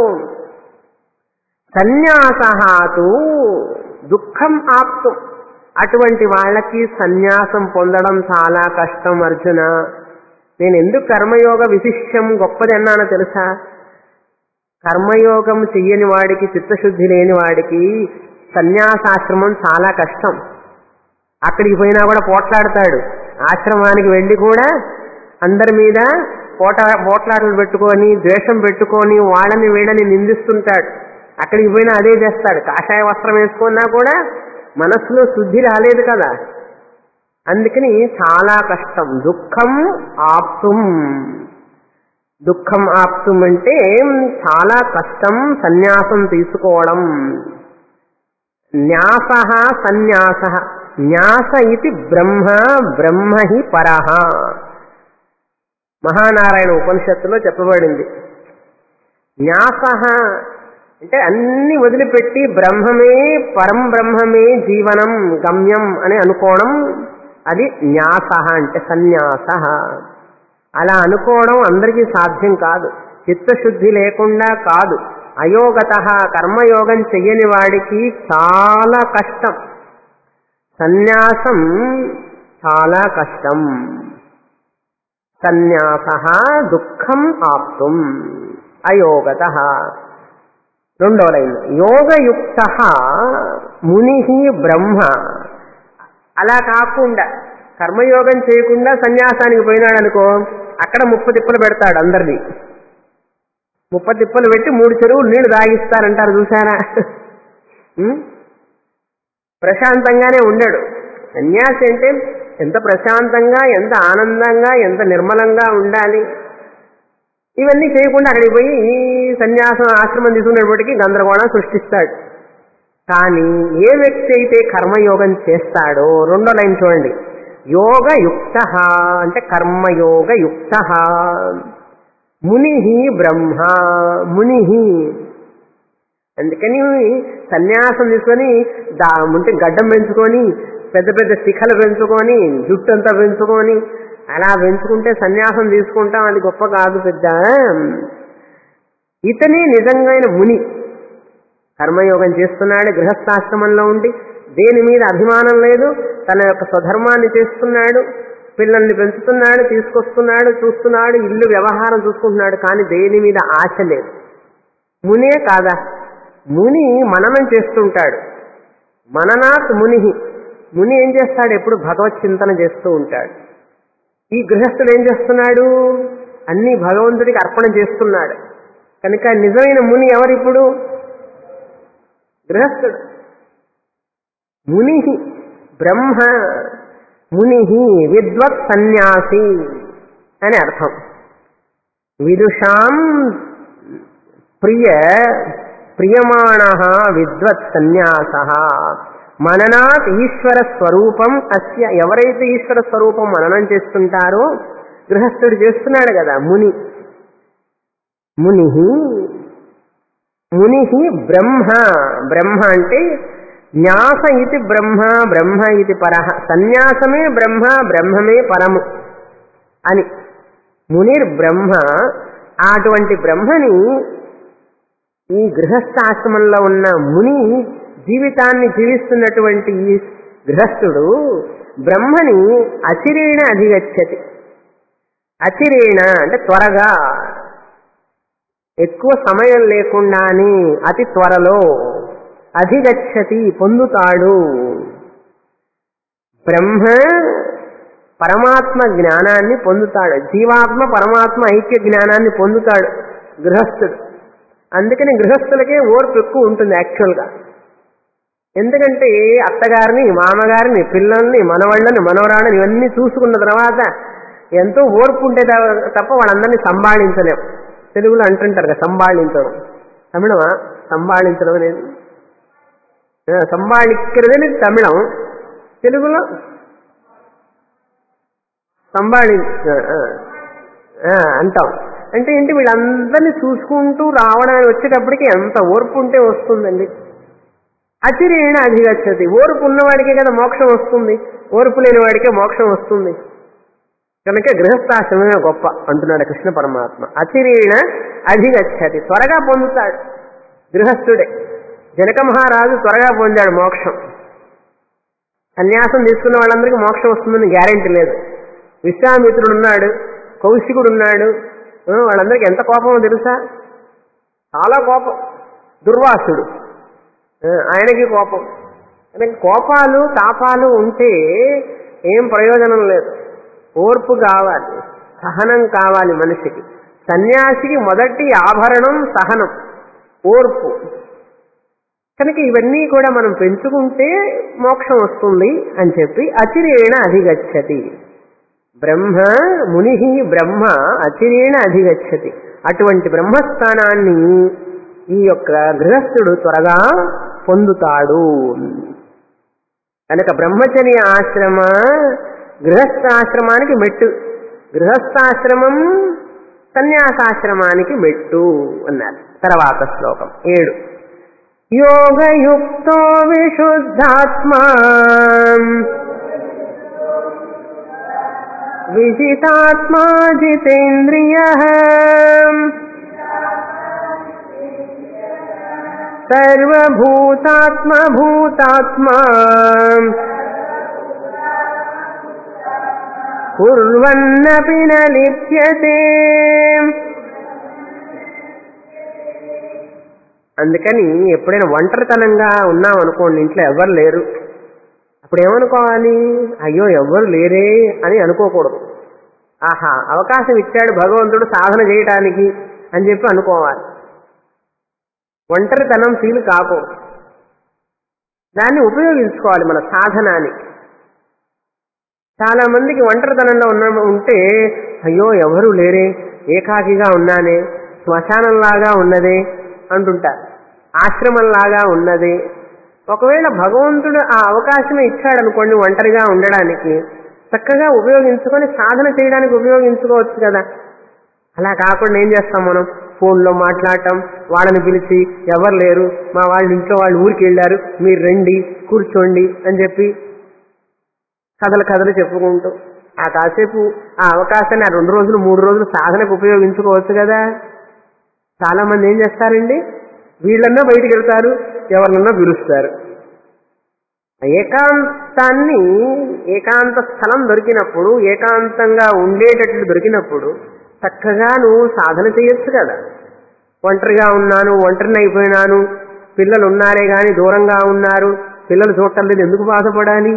సన్యాసహాతు దుఃఖం ఆప్తం అటువంటి వాళ్ళకి సన్యాసం పొందడం చాలా కష్టం అర్జున నేను ఎందుకు కర్మయోగ విశిష్యం గొప్పది అన్నానో తెలుసా కర్మయోగం చెయ్యని వాడికి చిత్తశుద్ధి లేని వాడికి సన్యాసాశ్రమం చాలా కష్టం అక్కడికి పోయినా కూడా పోట్లాడతాడు ఆశ్రమానికి వెళ్ళి కూడా అందరి మీద పోట పోట్లాటలు పెట్టుకొని ద్వేషం పెట్టుకొని వాళ్ళని వీళ్ళని నిందిస్తుంటాడు అక్కడికి పోయినా అదే చేస్తాడు కాషాయ వస్త్రం వేసుకున్నా కూడా మనస్సులో శుద్ధి రాలేదు కదా అందుకని చాలా కష్టం దుఃఖం ఆప్తుం దుఃఖం ఆప్తుం అంటే చాలా కష్టం సన్యాసం తీసుకోవడం న్యాస సన్యాస న్యాస ఇది బ్రహ్మ బ్రహ్మ హి పరహ మహానారాయణ ఉపనిషత్తులో చెప్పబడింది న్యాస అంటే అన్ని వదిలిపెట్టి బ్రహ్మమే పరం బ్రహ్మమే జీవనం గమ్యం అని అనుకోవడం అది న్యాస అంటే సన్యాస అలా అనుకోవడం అందరికీ సాధ్యం కాదు చిత్తశుద్ధి లేకుండా కాదు అయోగత కర్మయోగం చెయ్యని వాడికి చాలా కష్టం సన్యాసం చాలా కష్టం సన్యాస దుఃఖం ఆప్తుం అయోగత రెండో లైన్ యోగయుక్త ముని బ్రహ్మ అలా కాకుండా కర్మయోగం చేయకుండా సన్యాసానికి పోయినాడు అనుకో అక్కడ ముప్ప తిప్పలు పెడతాడు అందరినీ ముప్ప తిప్పలు పెట్టి మూడు చెరువులు నీళ్లు తాగిస్తారంటారు చూసారా ఉం? ప్రశాంతంగానే ఉండడు సన్యాసి అంటే ఎంత ప్రశాంతంగా ఎంత ఆనందంగా ఎంత నిర్మలంగా ఉండాలి ఇవన్నీ చేయకుండా అక్కడికి పోయి ఈ సన్యాసం ఆశ్రమం తీసుకునేప్పటికీ గందరగోళం సృష్టిస్తాడు కానీ ఏ వ్యక్తి అయితే కర్మయోగం చేస్తాడో రెండో లైన్ చూడండి యోగయుక్త అంటే కర్మయోగయుక్త ముని బ్రహ్మ ముని అందుకని సన్యాసం తీసుకొని దా ఉంటే గడ్డం పెంచుకొని పెద్ద పెద్ద శిఖలు పెంచుకొని జుట్టు అంతా పెంచుకొని అలా పెంచుకుంటే సన్యాసం తీసుకుంటాం అది గొప్ప కాదు పెద్ద ఇతనే నిజంగా ముని కర్మయోగం చేస్తున్నాడు గృహస్థాశ్రమంలో ఉండి దేని మీద అభిమానం లేదు తన యొక్క స్వధర్మాన్ని చేస్తున్నాడు పిల్లల్ని పెంచుతున్నాడు తీసుకొస్తున్నాడు చూస్తున్నాడు ఇల్లు వ్యవహారం చూసుకుంటున్నాడు కానీ దేని మీద ఆశ లేదు మునే కాదా ముని మననం చేస్తుంటాడు మననాత్ ముని ముని ఏం చేస్తాడు ఎప్పుడు భగవత్ చింతన చేస్తూ ఉంటాడు ఈ గృహస్థుడు ఏం చేస్తున్నాడు అన్ని భగవంతుడికి అర్పణ చేస్తున్నాడు కనుక నిజమైన ముని ఎవరిప్పుడు గృహస్థుడు ముని బ్రహ్మ ముని విద్వత్ సన్యాసి అని అర్థం విదుషాం ప్రియ ప్రియమాణ విద్వత్ సన్యాస మననాత్ ఈశ్వర స్వరూపం అస్య ఎవరైతే ఈశ్వర స్వరూపం మననం చేస్తుంటారో గృహస్థుడు చేస్తున్నాడు కదా ముని ముని ముని బ్రహ్మ బ్రహ్మ అంటే న్యాస ఇది బ్రహ్మ బ్రహ్మ ఇది పరహ సన్యాసమే బ్రహ్మ బ్రహ్మమే పరము అని మునిర్ బ్రహ్మ అటువంటి బ్రహ్మని ఈ గృహస్థాశ్రమంలో ఉన్న ముని జీవితాన్ని జీవిస్తున్నటువంటి ఈ గృహస్థుడు బ్రహ్మని అచిరేణ అధిగచ్చతి అచిరేణ అంటే త్వరగా ఎక్కువ సమయం లేకుండానే అతి త్వరలో అధిగచ్చతి పొందుతాడు బ్రహ్మ పరమాత్మ జ్ఞానాన్ని పొందుతాడు జీవాత్మ పరమాత్మ ఐక్య జ్ఞానాన్ని పొందుతాడు గృహస్థుడు అందుకని గృహస్థులకే ఓర్పు ఎక్కువ ఉంటుంది యాక్చువల్గా ఎందుకంటే అత్తగారిని మామగారిని పిల్లల్ని మనవాళ్ళని మనవరాళ్ళని ఇవన్నీ చూసుకున్న తర్వాత ఎంతో ఓర్పు ఉంటే తప్ప వాళ్ళందరినీ సంభాళించలేం తెలుగులో అంటుంటారు కదా సంభాళించడం తమిళమా సంభాళించడం అనేది సంభాళిక్கிறது అనేది తమిళం తెలుగులో సంభాళి అంటాం అంటే ఏంటి వీళ్ళందరినీ చూసుకుంటూ రావడానికి వచ్చేటప్పటికి ఎంత ఓర్పు ఉంటే వస్తుందండి అచిరేణ అధిగచ్చతి ఓర్పు ఉన్నవాడికే కదా మోక్షం వస్తుంది ఓర్పు లేని వాడికే మోక్షం వస్తుంది కనుక గృహస్థాశ్రమమే గొప్ప అంటున్నాడు కృష్ణ పరమాత్మ అచిరేణ అధిగచ్చతి త్వరగా పొందుతాడు గృహస్థుడే జనక మహారాజు త్వరగా పొందాడు మోక్షం సన్యాసం తీసుకున్న వాళ్ళందరికీ మోక్షం వస్తుందని గ్యారెంటీ లేదు విశ్వామిత్రుడు ఉన్నాడు కౌశికుడు ఉన్నాడు వాళ్ళందరికీ ఎంత కోపమో తెలుసా చాలా కోపం దుర్వాసుడు ఆయనకి కోపం ఆయనకి కోపాలు తాపాలు ఉంటే ఏం ప్రయోజనం లేదు ఓర్పు కావాలి సహనం కావాలి మనిషికి సన్యాసికి మొదటి ఆభరణం సహనం ఓర్పు కనుక ఇవన్నీ కూడా మనం పెంచుకుంటే మోక్షం వస్తుంది అని చెప్పి అచిరేణ అధిగచ్చతి బ్రహ్మ ముని బ్రహ్మ అచిరేణ అధిగచ్చతి అటువంటి బ్రహ్మస్థానాన్ని ఈ యొక్క గృహస్థుడు త్వరగా పొందుతాడు కనుక బ్రహ్మచర్య ఆశ్రమ గృహస్థాశ్రమానికి మెట్టు గృహస్థాశ్రమం సన్యాసాశ్రమానికి మెట్టు అన్నారు తర్వాత శ్లోకం ఏడు యోగయుక్తో విశుద్ధాత్మా విజితాత్మా జితేంద్రియ సర్వభూతాత్మ భూతాత్మా కుర్వన్నపి న లిప్యతే అందుకని ఎప్పుడైనా ఒంటరితనంగా ఉన్నాం అనుకోండి ఇంట్లో ఎవరు లేరు అప్పుడు ఏమనుకోవాలి అయ్యో ఎవ్వరు లేరే అని అనుకోకూడదు ఆహా అవకాశం ఇచ్చాడు భగవంతుడు సాధన చేయటానికి అని చెప్పి అనుకోవాలి ఒంటరితనం ఫీల్ కాకూడదు దాన్ని ఉపయోగించుకోవాలి మన సాధనాన్ని చాలా మందికి ఒంటరితనంలో ఉన్న ఉంటే అయ్యో ఎవరు లేరే ఏకాకిగా ఉన్నానే శ్మశానంలాగా ఉన్నదే అంటుంటారు ఆశ్రమంలాగా ఉన్నది ఒకవేళ భగవంతుడు ఆ అవకాశం ఇచ్చాడనుకోండి ఒంటరిగా ఉండడానికి చక్కగా ఉపయోగించుకొని సాధన చేయడానికి ఉపయోగించుకోవచ్చు కదా అలా కాకుండా ఏం చేస్తాం మనం ఫోన్లో మాట్లాడటం వాళ్ళని పిలిచి ఎవరు లేరు మా వాళ్ళ ఇంట్లో వాళ్ళు ఊరికి వెళ్ళారు మీరు రండి కూర్చోండి అని చెప్పి కథలు కథలు చెప్పుకుంటూ ఆ కాసేపు ఆ అవకాశాన్ని ఆ రెండు రోజులు మూడు రోజులు సాధనకు ఉపయోగించుకోవచ్చు కదా చాలా మంది ఏం చేస్తారండి వీళ్ళన్నా బయటికి వెళ్తారు ఎవరినన్నా పిలుస్తారు ఏకాంతాన్ని ఏకాంత స్థలం దొరికినప్పుడు ఏకాంతంగా ఉండేటట్లు దొరికినప్పుడు చక్కగా నువ్వు సాధన చేయొచ్చు కదా ఒంటరిగా ఉన్నాను ఒంటరిని అయిపోయినాను పిల్లలు ఉన్నారే గాని దూరంగా ఉన్నారు పిల్లలు చూడటం లేదు ఎందుకు బాధపడాలి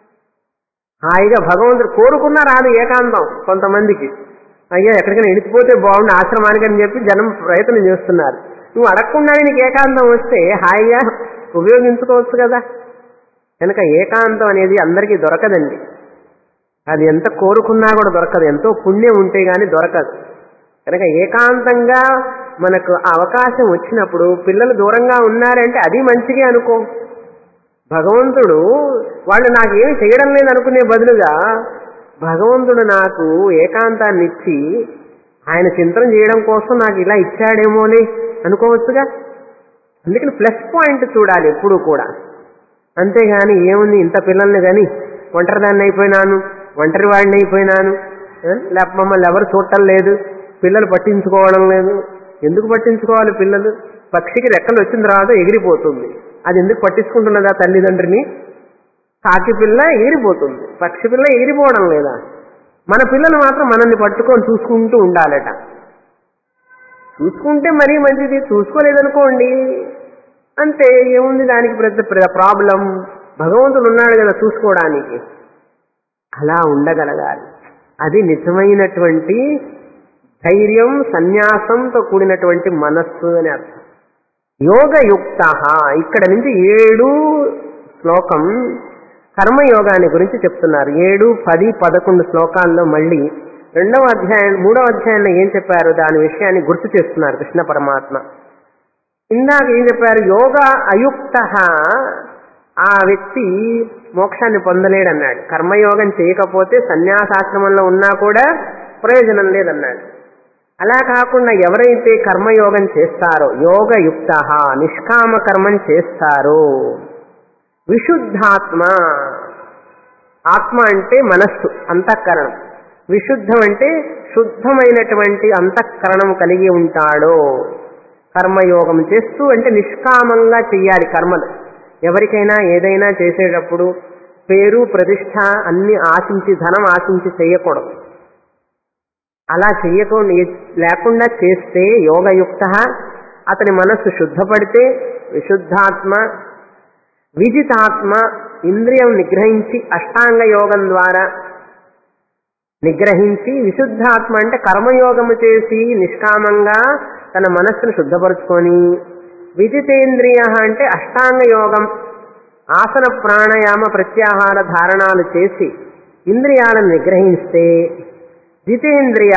హాయిగా భగవంతుడు కోరుకున్నా రాదు ఏకాంతం కొంతమందికి అయ్యా ఎక్కడికైనా వెళ్ళిపోతే బాగుండు ఆశ్రమానికి అని చెప్పి జనం ప్రయత్నం చేస్తున్నారు నువ్వు అడగకుండానే నీకు ఏకాంతం వస్తే హాయిగా ఉపయోగించుకోవచ్చు కదా కనుక ఏకాంతం అనేది అందరికీ దొరకదండి అది ఎంత కోరుకున్నా కూడా దొరకదు ఎంతో పుణ్యం ఉంటే గాని దొరకదు కనుక ఏకాంతంగా మనకు ఆ అవకాశం వచ్చినప్పుడు పిల్లలు దూరంగా ఉన్నారంటే అది మంచిగా అనుకో భగవంతుడు వాళ్ళు నాకేమి చేయడం లేదు అనుకునే బదులుగా భగవంతుడు నాకు ఏకాంతాన్ని ఇచ్చి ఆయన చింతన చేయడం కోసం నాకు ఇలా ఇచ్చాడేమోలే అనుకోవచ్చుగా అందుకని ప్లస్ పాయింట్ చూడాలి ఎప్పుడు కూడా అంతేగాని ఏముంది ఇంత పిల్లల్ని కానీ ఒంటరిదాన్ని అయిపోయినాను ఒంటరి వాడిని అయిపోయినాను ఆ? లేకపోతే మమ్మల్ని ఎవరు చూడటం లేదు పిల్లలు పట్టించుకోవడం లేదు ఎందుకు పట్టించుకోవాలి పిల్లలు పక్షికి రెక్కలు వచ్చిన తర్వాత ఎగిరిపోతుంది అది ఎందుకు పట్టించుకుంటున్నదా తల్లిదండ్రిని కాకి పిల్ల ఎగిరిపోతుంది పక్షి పిల్ల ఎగిరిపోవడం లేదా మన పిల్లలు మాత్రం మనల్ని పట్టుకొని చూసుకుంటూ ఉండాలట చూసుకుంటే మరీ మంచిది చూసుకోలేదనుకోండి అంతే ఏముంది దానికి పెద్ద ప్రాబ్లం భగవంతుడు ఉన్నాడు కదా చూసుకోవడానికి అలా ఉండగలగాలి అది నిజమైనటువంటి ధైర్యం సన్యాసంతో కూడినటువంటి మనస్సు అని అర్థం యోగయుక్త ఇక్కడ నుంచి ఏడు శ్లోకం కర్మయోగాన్ని గురించి చెప్తున్నారు ఏడు పది పదకొండు శ్లోకాల్లో మళ్ళీ రెండవ అధ్యాయం మూడవ అధ్యాయంలో ఏం చెప్పారు దాని విషయాన్ని గుర్తు చేస్తున్నారు కృష్ణ పరమాత్మ ఇందాక ఏం చెప్పారు యోగ అయుక్త ఆ వ్యక్తి మోక్షాన్ని పొందలేడన్నాడు కర్మయోగం చేయకపోతే సన్యాసాశ్రమంలో ఉన్నా కూడా ప్రయోజనం లేదన్నాడు అలా కాకుండా ఎవరైతే కర్మయోగం చేస్తారో యోగయుక్త నిష్కామ కర్మం చేస్తారో విశుద్ధాత్మ ఆత్మ అంటే మనస్సు అంతఃకరణం విశుద్ధం అంటే శుద్ధమైనటువంటి అంతఃకరణం కలిగి ఉంటాడో కర్మయోగం చేస్తూ అంటే నిష్కామంగా చెయ్యాలి కర్మలు ఎవరికైనా ఏదైనా చేసేటప్పుడు పేరు ప్రతిష్ట అన్ని ఆశించి ధనం ఆశించి చేయకూడదు అలా చెయ్యకుండా లేకుండా చేస్తే యోగయుక్త అతని మనస్సు శుద్ధపడితే విశుద్ధాత్మ విజితాత్మ ఇంద్రియం నిగ్రహించి అష్టాంగ యోగం ద్వారా నిగ్రహించి విశుద్ధాత్మ అంటే కర్మయోగము చేసి నిష్కామంగా తన మనస్సును శుద్ధపరుచుకొని విజితేంద్రియ అంటే అష్టాంగ యోగం ఆసన ప్రాణాయామ ప్రత్యాహార ధారణాలు చేసి ఇంద్రియాలను నిగ్రహిస్తే జితేంద్రియ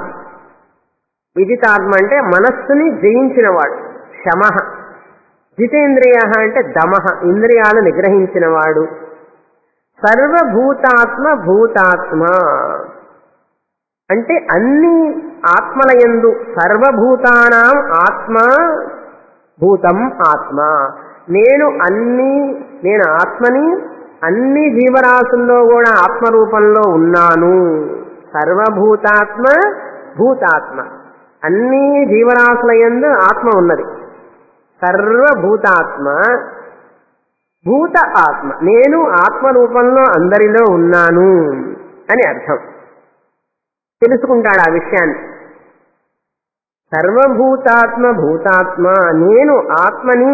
విజితాత్మ అంటే మనస్సుని జయించినవాడు శమ జితేంద్రియ అంటే దమః ఇంద్రియాలు నిగ్రహించినవాడు సర్వభూతాత్మ భూతాత్మ అంటే అన్ని ఆత్మల యందు సర్వభూతానాం ఆత్మ భూతం ఆత్మ నేను అన్ని నేను ఆత్మని అన్ని జీవరాశుల్లో కూడా ఆత్మరూపంలో ఉన్నాను సర్వభూతాత్మ భూతాత్మ అన్ని జీవరాశుల యందు ఆత్మ ఉన్నది సర్వభూతాత్మ భూత ఆత్మ నేను ఆత్మ రూపంలో అందరిలో ఉన్నాను అని అర్థం తెలుసుకుంటాడు ఆ విషయాన్ని సర్వభూతాత్మ భూతాత్మ నేను ఆత్మని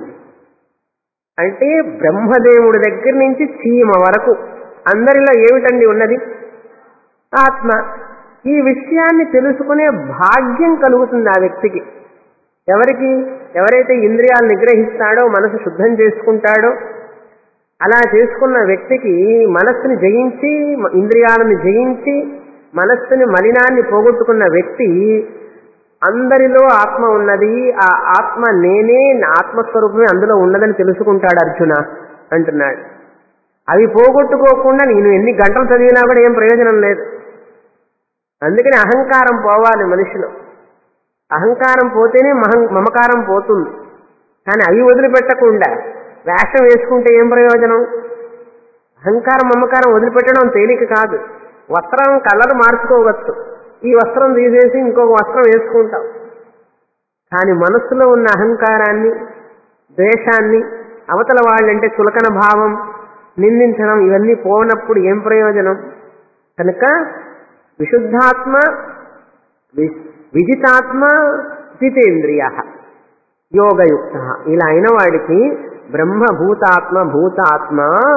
అంటే బ్రహ్మదేవుడి దగ్గర నుంచి చీమ వరకు అందరిలో ఏమిటండి ఉన్నది ఆత్మ ఈ విషయాన్ని తెలుసుకునే భాగ్యం కలుగుతుంది ఆ వ్యక్తికి ఎవరికి ఎవరైతే ఇంద్రియాలు నిగ్రహిస్తాడో మనసు శుద్ధం చేసుకుంటాడో అలా చేసుకున్న వ్యక్తికి మనస్సుని జయించి ఇంద్రియాలను జయించి మనస్సుని మలినాన్ని పోగొట్టుకున్న వ్యక్తి అందరిలో ఆత్మ ఉన్నది ఆ ఆత్మ నేనే నా ఆత్మస్వరూపమే అందులో ఉన్నదని తెలుసుకుంటాడు అర్జున అంటున్నాడు అవి పోగొట్టుకోకుండా నేను ఎన్ని గంటలు చదివినా కూడా ఏం ప్రయోజనం లేదు అందుకని అహంకారం పోవాలి మనిషిలో అహంకారం పోతేనే మహం మమకారం పోతుంది కానీ అవి వదిలిపెట్టకుండా వేషం వేసుకుంటే ఏం ప్రయోజనం అహంకారం మమకారం వదిలిపెట్టడం తేలిక కాదు వస్త్రం కలర్ మార్చుకోవచ్చు ఈ వస్త్రం తీసేసి ఇంకొక వస్త్రం వేసుకుంటాం కానీ మనస్సులో ఉన్న అహంకారాన్ని ద్వేషాన్ని అవతల వాళ్ళంటే చులకన భావం నిందించడం ఇవన్నీ పోనప్పుడు ఏం ప్రయోజనం కనుక విశుద్ధాత్మ వి- విజితాత్మ జితేంద్రియ యోగయుక్త ఇలా అయిన వాడికి బ్రహ్మభూతాత్మ భూతాత్మ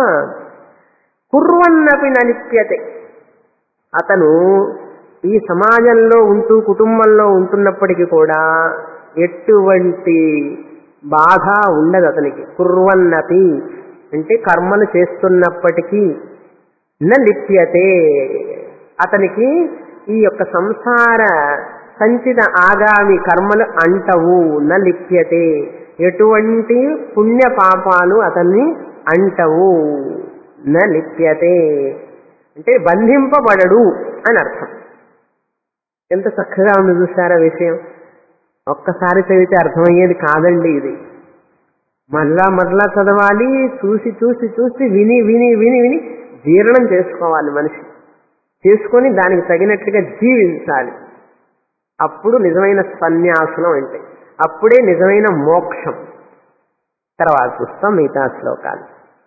కుర్వన్నపి నలిప్యతే అతను ఈ సమాజంలో ఉంటూ కుటుంబంలో ఉంటున్నప్పటికీ కూడా ఎటువంటి బాధ ఉండదు అతనికి కుర్వన్నపి అంటే కర్మలు చేస్తున్నప్పటికీ న లిప్యతే అతనికి ఈ యొక్క సంసార సంచిత ఆగామి కర్మలు అంటవు న లిప్యతే ఎటువంటి పుణ్య పాపాలు అతన్ని అంటవు న లిప్యతే అంటే బంధింపబడడు అని అర్థం ఎంత చక్కగా ఉంది చూసారా విషయం ఒక్కసారి చదివితే అర్థమయ్యేది కాదండి ఇది మళ్ళా మళ్ళా చదవాలి చూసి చూసి చూసి విని విని విని విని జీర్ణం చేసుకోవాలి మనిషి చేసుకొని దానికి తగినట్లుగా జీవించాలి అప్పుడు నిజమైన సన్యాసనం అంటే అప్పుడే నిజమైన మోక్షం తర్వాత చూస్తాం మిగతా శ్లోకాలు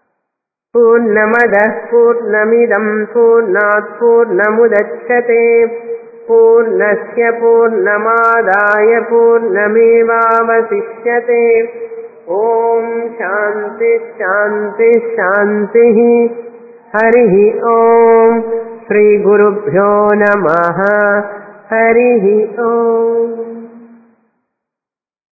పూర్ణమద పూర్ణమిదం పూర్ణాత్ పూర్ణముదచ్చతే పూర్ణస్య పూర్ణమాదాయ పూర్ణమేవావశిష్యతే ఓం శాంతి శాంతి శాంతి హరి ఓం శ్రీ గురుభ్యో నమ హరి ఓం